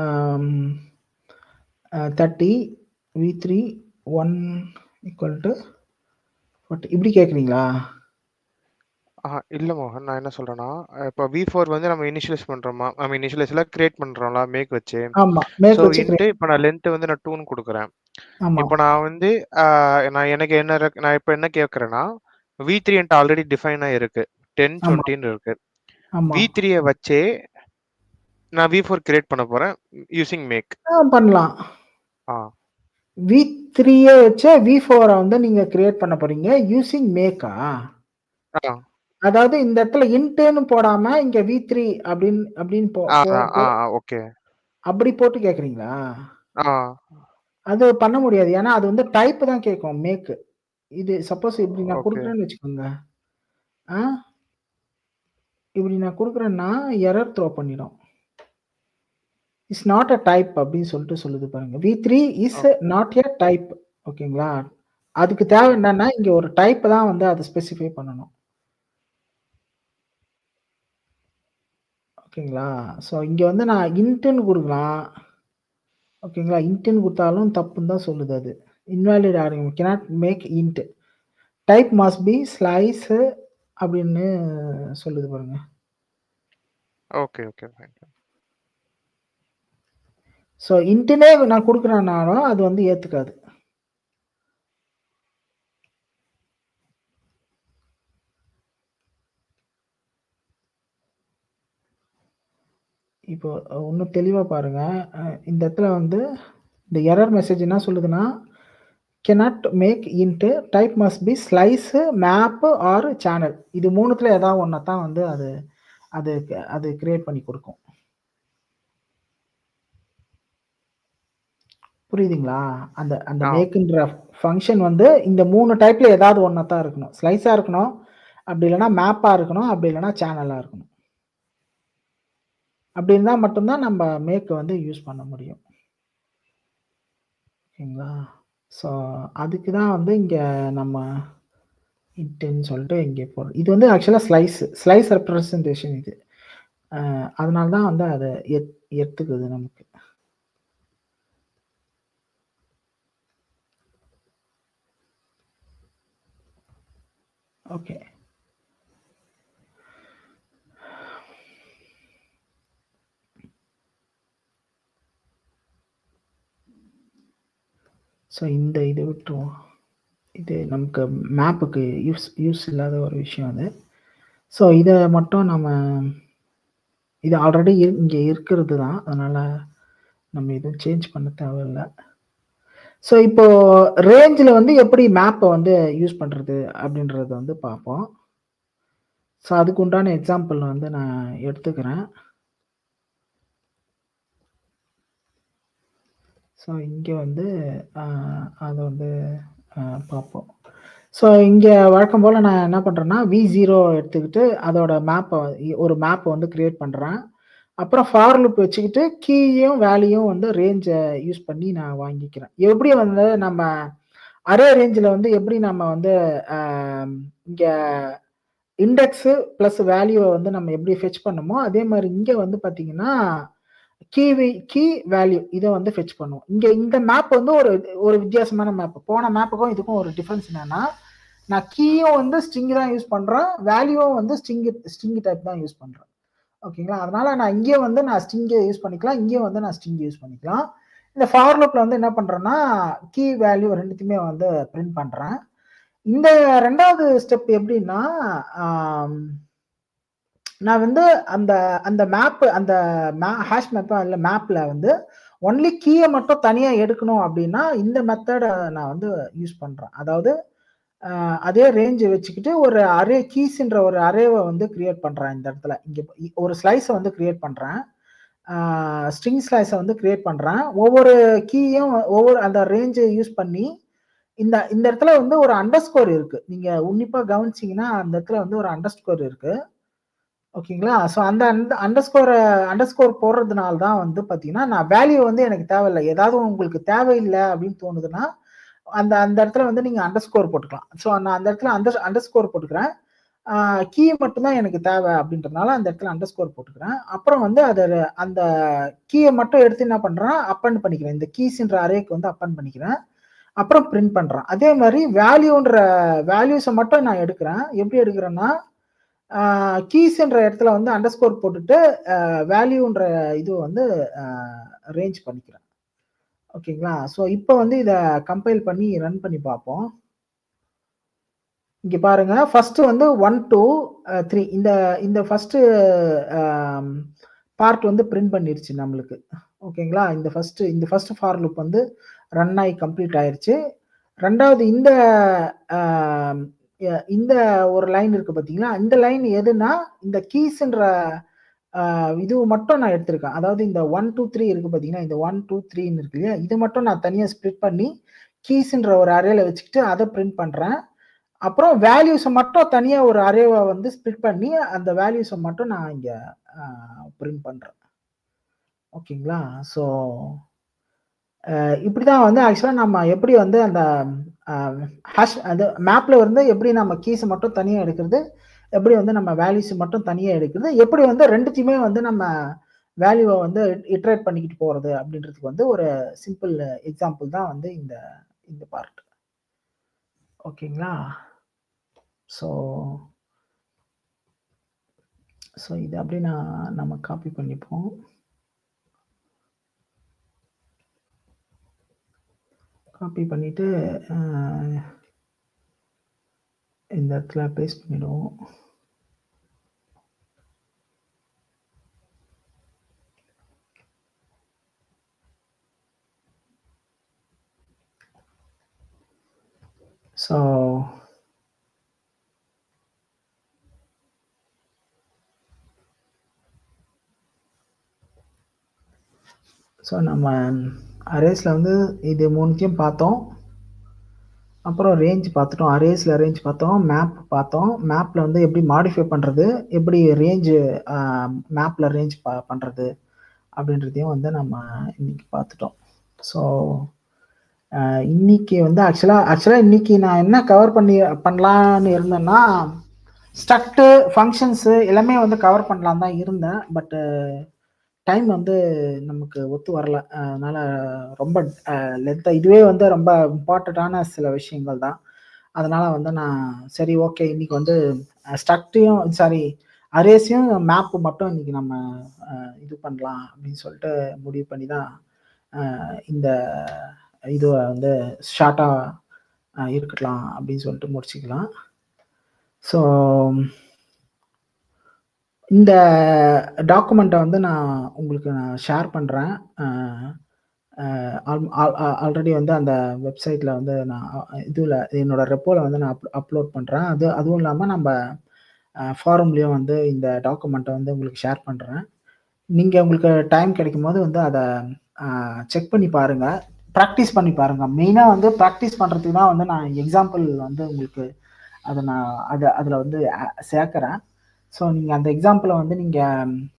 thirty v three one equal to forty இப்படி கேட்குறீங்களா ஆஹா இல்ல மோகன் நான் என்ன சொல்றேன்னா இப்போ வி ஃபோர் வந்து நம்ம இனிஷியலைஸ் பண்றோமா ஐ மீன் இனிஷியலைஸ்ல கிரியேட் பண்றோம்ல மேக் வச்சு ஆமா மேக் ஸோ வச்சு இன்ட்டு இப்போ நான் லென்த் வந்து நான் டூன்னு கொடுக்குறேன் ஆமா இப்போ நான் வந்து ஆஹ், நான் எனக்கு என்ன இருக்கு- நான் இப்போ என்ன கேட்குறேன்னா வி த்ரீ என்கிட்ட ஆல்ரெடி டிஃபைனாக இருக்கு டென் ஆமா டுவெண்ட்டின்னு இருக்கு ஆமா வி த்ரீயை வச்சே நான் வி ஃபோர் கிரியேட் பண்ண போறேன் யூசிங் மேக் ஆ, பண்ணலாம் ஆ வி த்ரீயை வச்சு வி ஃபோரை வந்து நீங்க கிரியேட் பண்ண போறீங்க யூசிங் மேக்கா ஆ அதாவது இந்த இடத்துல இன்ட்டுன்னு போடாம இங்க வி த்ரீ அப்படின்னு அப்படின்னு போ ஆ போ- ஆ போ- ஆ ஓகே அப்படி போட்டு கேக்குறீங்களா ஆ அது பண்ண முடியாது ஏன்னா அது வந்து டைப் தான் கேட்கும் மேக் இது சப்போஸ் இப்படி நான் ஓகே கொடுக்குறேன்னு வச்சுக்கோங்க ஆ இப்படி நான் கொடுக்குறேன்னா எரர் த்ரோ பண்ணிடும் இஸ் நாட் அ டைப் அப்படின்னு சொல்லிட்டு சொல்லுது பாருங்க v three is okay not a type ஓகேங்களா அதுக்கு தேவை என்னன்னா இங்க ஒரு டைப் தான் வந்து அதை ஸ்பெசிஃபை பண்ணணும் ஓகேங்களா ஸோ இங்க வந்து நான் இன்ட்டுன்னு கொடுக்கலாம் ஓகேங்களா இன்ட்டுன்னு கொடுத்தாலும் தப்புன்னு தான் சொல்லுது அது invalid argument cannot make int type must be slice அப்படின்னு சொல்லுது பாருங்க ஓகே ஓகே ஃபைன் ஸோ இன்ட்டுனே நான் கொடுக்குறேன்னாலும் அது வந்து ஏத்துக்காது இப்போ இன்னும் தெளிவா பாருங்க அஹ் இந்த இடத்துல வந்து இந்த எரர் மெசேஜ் என்ன சொல்லுதுன்னா cannot make int type must be slice map or channel இது மூணுத்துல ஏதாவது ஒன்றை தான் வந்து அது அது அது கிரியேட் பண்ணி கொடுக்கும் புரியுதுங்களா அந்த அந்த ஆ மேக்குன்ற ஃபங்க்ஷன் வந்து இந்த மூணு டைப்ல ஏதாவது ஒன்றா தான் இருக்கணும் ஸ்லைஸா இருக்கணும் அப்படி இல்லைன்னா மேப்பா இருக்கணும் அப்படி இல்லைன்னா சேனலா இருக்கணும் அப்படி இருந்தால் மட்டும்தான் நம்ம மேக் வந்து யூஸ் பண்ண முடியும் ஓகேங்களா ஸோ அதுக்கு தான் வந்து இங்கே நம்ம இன்ட்டுன்னு சொல்லிட்டு இங்கே போடுறோம் இது வந்து ஆக்சுவலாக ஸ்லைஸ் ஸ்லைஸ் ரெப்ரசன்டேஷன் இது அஹ் அதனால தான் வந்து அதை எத் எடுத்துக்குது நமக்கு ஓகே ஸோ இந்த இது விட்டுருவோம் இது நமக்கு மேப்புக்கு யூஸ் யூஸ் இல்லாத ஒரு விஷயம் அது ஸோ இதை மட்டும் நம்ம இது ஆல்ரெடி இங்கே இருக்கிறது தான் அதனால் நம்ம எதுவும் சேஞ்ச் பண்ண தேவையில்லை ஸோ இப்போ ரேஞ்சில் வந்து எப்படி மேப்பை வந்து யூஸ் பண்ணுறது அப்படின்றத வந்து பார்ப்போம் ஸோ அதுக்கு உண்டான எக்ஸாம்பிள் வந்து நான் எடுத்துக்கிறேன் ஸோ இங்கே வந்து ஆஹ், அதை வந்து ஆஹ், பார்ப்போம் ஸோ இங்கே வழக்கம் போல் நான் என்ன பண்ணுறேன்னா வி ஜீரோ எடுத்துக்கிட்டு அதோட மேப்பை ஒரு மேப்பை வந்து கிரியேட் பண்ணுறேன் அப்புறம் ஃபார் லுப் வச்சுக்கிட்டு கீயும் வேல்யூயும் வந்து ரேஞ்சை யூஸ் பண்ணி நான் வாங்கிக்கிறேன் எப்படி வந்து நம்ம அரே ரேஞ்சில் வந்து எப்படி நம்ம வந்து இங்கே இண்டெக்ஸு ப்ளஸ் வேல்யூவை வந்து நம்ம எப்படி ஃபெச் பண்ணமோ அதே மாதிரி இங்கே வந்து பார்த்தீங்கன்னா கீ கீ வேல்யூ இதை வந்து ஃபெச் பண்ணுவோம் இங்கே இந்த மேப் வந்து ஒரு ஒரு வித்தியாசமான மேப் போன மேப்புக்கும் இதுக்கும் ஒரு டிஃப்ரென்ஸ் என்னன்னா நான் கீயும் வந்து ஸ்ட்ரிங் தான் யூஸ் பண்ணுறேன் வேல்யூவும் வந்து ஸ்ட்ரிங் ஸ்ட்ரிங் டைப் தான் யூஸ் பண்ணுறேன் ஓகேங்களா அதனால நான் இங்கே வந்து நான் ஸ்ட்ரிங்கை யூஸ் பண்ணிக்கலாம் இங்கே வந்து நான் ஸ்ட்ரிங் யூஸ் பண்ணிக்கலாம் இந்த ஃபார் லூப்ல வந்து என்ன பண்ணுறேன்னா கீ வேல்யூ ரெண்டுத்தையுமே வந்து பிரிண்ட் பண்ணுறேன் இந்த ரெண்டாவது ஸ்டெப் எப்படின்னா ஆம், நான் வந்து அந்த அந்த மேப் அந்த ஹேஷ் மேப் அதில் மேப்பில் வந்து ஒன்லி கீயை மட்டும் தனியாக எடுக்கணும் அப்படின்னா இந்த மெத்தடை நான் வந்து யூஸ் பண்ணுறேன் அதாவது ஆஹ், அதே ரேஞ்சை வச்சுக்கிட்டு ஒரு அரே கீஸ்ன்ற ஒரு அரேவை வந்து கிரியேட் பண்ணுறேன் இந்த இடத்துல இங்கே ஒரு ஸ்லைஸை வந்து கிரியேட் பண்ணுறேன் ஸ்ட்ரிங் ஸ்லைஸை வந்து கிரியேட் பண்ணுறேன் ஒவ்வொரு கீயும் ஒவ்வொரு அந்த ரேஞ்சை யூஸ் பண்ணி இந்த இந்த இடத்துல வந்து ஒரு அண்டர்ஸ்கோர் இருக்கு நீங்க உன்னிப்பா கவனிச்சீங்கன்னா அந்த இடத்துல வந்து ஒரு அண்டர்ஸ்கோர் இருக்கு ஓகேங்களா ஸோ அந்த அந்த அண்டர்ஸ்கோரை அண்டர்ஸ்கோர் போடுறதுனால தான் வந்து பார்த்தீங்கன்னா நான் வேல்யூ வந்து எனக்கு தேவையில்லை ஏதாவது உங்களுக்கு தேவையில்லை அப்படின்னு தோணுதுன்னா அந்த அந்த இடத்துல வந்து நீங்கள் அண்டர்ஸ்கோர் போட்டுக்கலாம் ஸோ நான் அந்த இடத்துல அண்டர் அண்டர்ஸ்கோர் போட்டுக்கிறேன் கீ மட்டும்தான் எனக்கு தேவை அப்படின்றதுனால அந்த இடத்துல அண்டர்ஸ்கோர் போட்டுக்கிறேன் அப்புறம் வந்து அதை அந்த கீயை மட்டும் எடுத்து என்ன பண்ணுறேன் அப்பன் பண்ணிக்கிறேன் இந்த கீஸ்ன்ற அரேக்கு வந்து அப்பன் பண்ணிக்கிறேன் அப்புறம் பிரிண்ட் பண்ணுறேன் அதே மாதிரி வேல்யூன்ற வேல்யூஸை மட்டும் நான் எடுக்கிறேன் எப்படி எடுக்கிறேன்னா கீஸ்ன்ற இடத்துல வந்து அண்டர்ஸ்கோர் போட்டுட்டு வேல்யூன்ற இது வந்து ரேஞ்ச் பண்ணிக்கிறேன் ஓகேங்களா ஸோ இப்போ வந்து இதை கம்பைல் பண்ணி ரன் பண்ணி பார்ப்போம் இங்கே பாருங்க ஃபர்ஸ்ட் வந்து ஒன் டூ த்ரீ இந்த இந்த ஃபர்ஸ்ட் பார்ட் வந்து பிரிண்ட் பண்ணிருச்சு நம்மளுக்கு ஓகேங்களா இந்த ஃபர்ஸ்ட் இந்த ஃபர்ஸ்ட் ஃபார் லுப் வந்து ரன் ஆகி கம்ப்ளீட் ஆயிருச்சு ரெண்டாவது இந்த ஆம், எ- இந்த ஒரு லைன் இருக்கு பார்த்தீங்களா இந்த லைன் எதுனா இந்த கீஸ்ன்ற இது மட்டும் நான் எடுத்திருக்கேன் அதாவது இந்த ஒன் டூ த்ரீ இருக்கு பார்த்தீங்கன்னா இந்த ஒன் டூ த்ரீன்னு இருக்கு இல்லையா இது மட்டும் நான் தனியாக ஸ்ப்ளிட் பண்ணி கீஸ்ன்ற ஒரு அரேல வச்சுக்கிட்டு அதை பிரிண்ட் பண்ணுறேன் அப்புறம் வேல்யூஸை மட்டும் தனியாக ஒரு அரேவை வந்து ஸ்ப்ளிட் பண்ணி அந்த வேல்யூஸை மட்டும் நான் இங்கே பிரிண்ட் பண்ணுறேன் ஓகேங்களா ஸோ இப்படி தான் வந்து ஆக்சுவலாக நம்ம எப்படி வந்து அந்த ஹேஷ் அந்த மேப்பில் வந்து எப்படி நம்ம கீஸை மட்டும் தனியாக எடுக்கிறது எப்படி வந்து நம்ம வேல்யூஸ் மட்டும் தனியாக எடுக்கிறது எப்படி வந்து ரெண்டுத்தையுமே வந்து நம்ம வேல்யூவை வந்து இட்ரேட் பண்ணிக்கிட்டு போகிறது அப்படின்றதுக்கு வந்து ஒரு சிம்பிள் எக்ஸாம்பிள் தான் வந்து இந்த இந்த பார்ட் ஓகேங்களா ஸோ ஸோ இது அப்படி நான் நம்ம காப்பி பண்ணிப்போம் காப்பி பண்ணிவிட்டு இந்த இடத்துல பேஸ்ட் பண்ணிடுவோம் ஸோ ஸோ நம்ம அரேஸில் வந்து இது மூணுத்தையும் பார்த்தோம் அப்புறம் ரேஞ்ச் பார்த்துட்டோம் அரேஸில் ரேஞ்ச் பார்த்தோம் மேப் பார்த்தோம் மேப்பில் வந்து எப்படி மாடிஃபை பண்ணுறது எப்படி ரேஞ்சு மேப்பில் ரேஞ்ச் ப பண்ணுறது அப்படின்றதையும் வந்து நம்ம இன்னைக்கு பார்த்துட்டோம் ஸோ இன்னைக்கு வந்து ஆக்சுவலாக ஆக்சுவலாக இன்னைக்கு நான் என்ன கவர் பண்ணி பண்ணலான்னு இருந்தேன்னா ஸ்ட்ரக்டு ஃபங்க்ஷன்ஸு எல்லாமே வந்து கவர் பண்ணலாம் தான் இருந்தேன் பட்டு டைம் வந்து நமக்கு ஒத்து வரல அதனால ரொம்ப லென்த்தாக இதுவே வந்து ரொம்ப இம்பார்ட்டண்ட்டான சில விஷயங்கள் தான் அதனால வந்து நான் சரி ஓகே இன்னைக்கு வந்து ஸ்ட்ரக்டையும் சாரி அரேஸையும் மேப்பு மட்டும் இன்னைக்கு நம்ம இது பண்ணலாம் அப்படின்னு சொல்லிட்டு முடிவு பண்ணி தான் இந்த இதுவை வந்து ஷார்ட்டாக இருக்கலாம் அப்படின்னு சொல்லிட்டு முடிச்சுக்கலாம் ஸோ இந்த டாக்குமெண்ட்டை வந்து நான் உங்களுக்கு நான் ஷேர் பண்ணுறேன் ஆல்ரெடி வந்து அந்த வெப்சைட்டில் வந்து நான் இதில் என்னோட ரெப்போவில் வந்து நான் அப் அப்லோட் பண்ணுறேன் அது அதுவும் இல்லாமல் நம்ம ஃபாரம்லேயும் வந்து இந்த டாக்குமெண்ட்டை வந்து உங்களுக்கு ஷேர் பண்ணுறேன் நீங்கள் உங்களுக்கு டைம் கிடைக்கும் போது வந்து அதை செக் பண்ணி பாருங்கள் ப்ராக்டிஸ் பண்ணி பாருங்கள் மெயினாக வந்து ப்ராக்டிஸ் பண்ணுறதுக்கு தான் வந்து நான் எக்ஸாம்பிள் வந்து உங்களுக்கு அதை நான் அதை அதில் வந்து சேர்க்குறேன் ஸோ நீங்கள் அந்த எக்ஸாம்பிளை வந்து நீங்கள்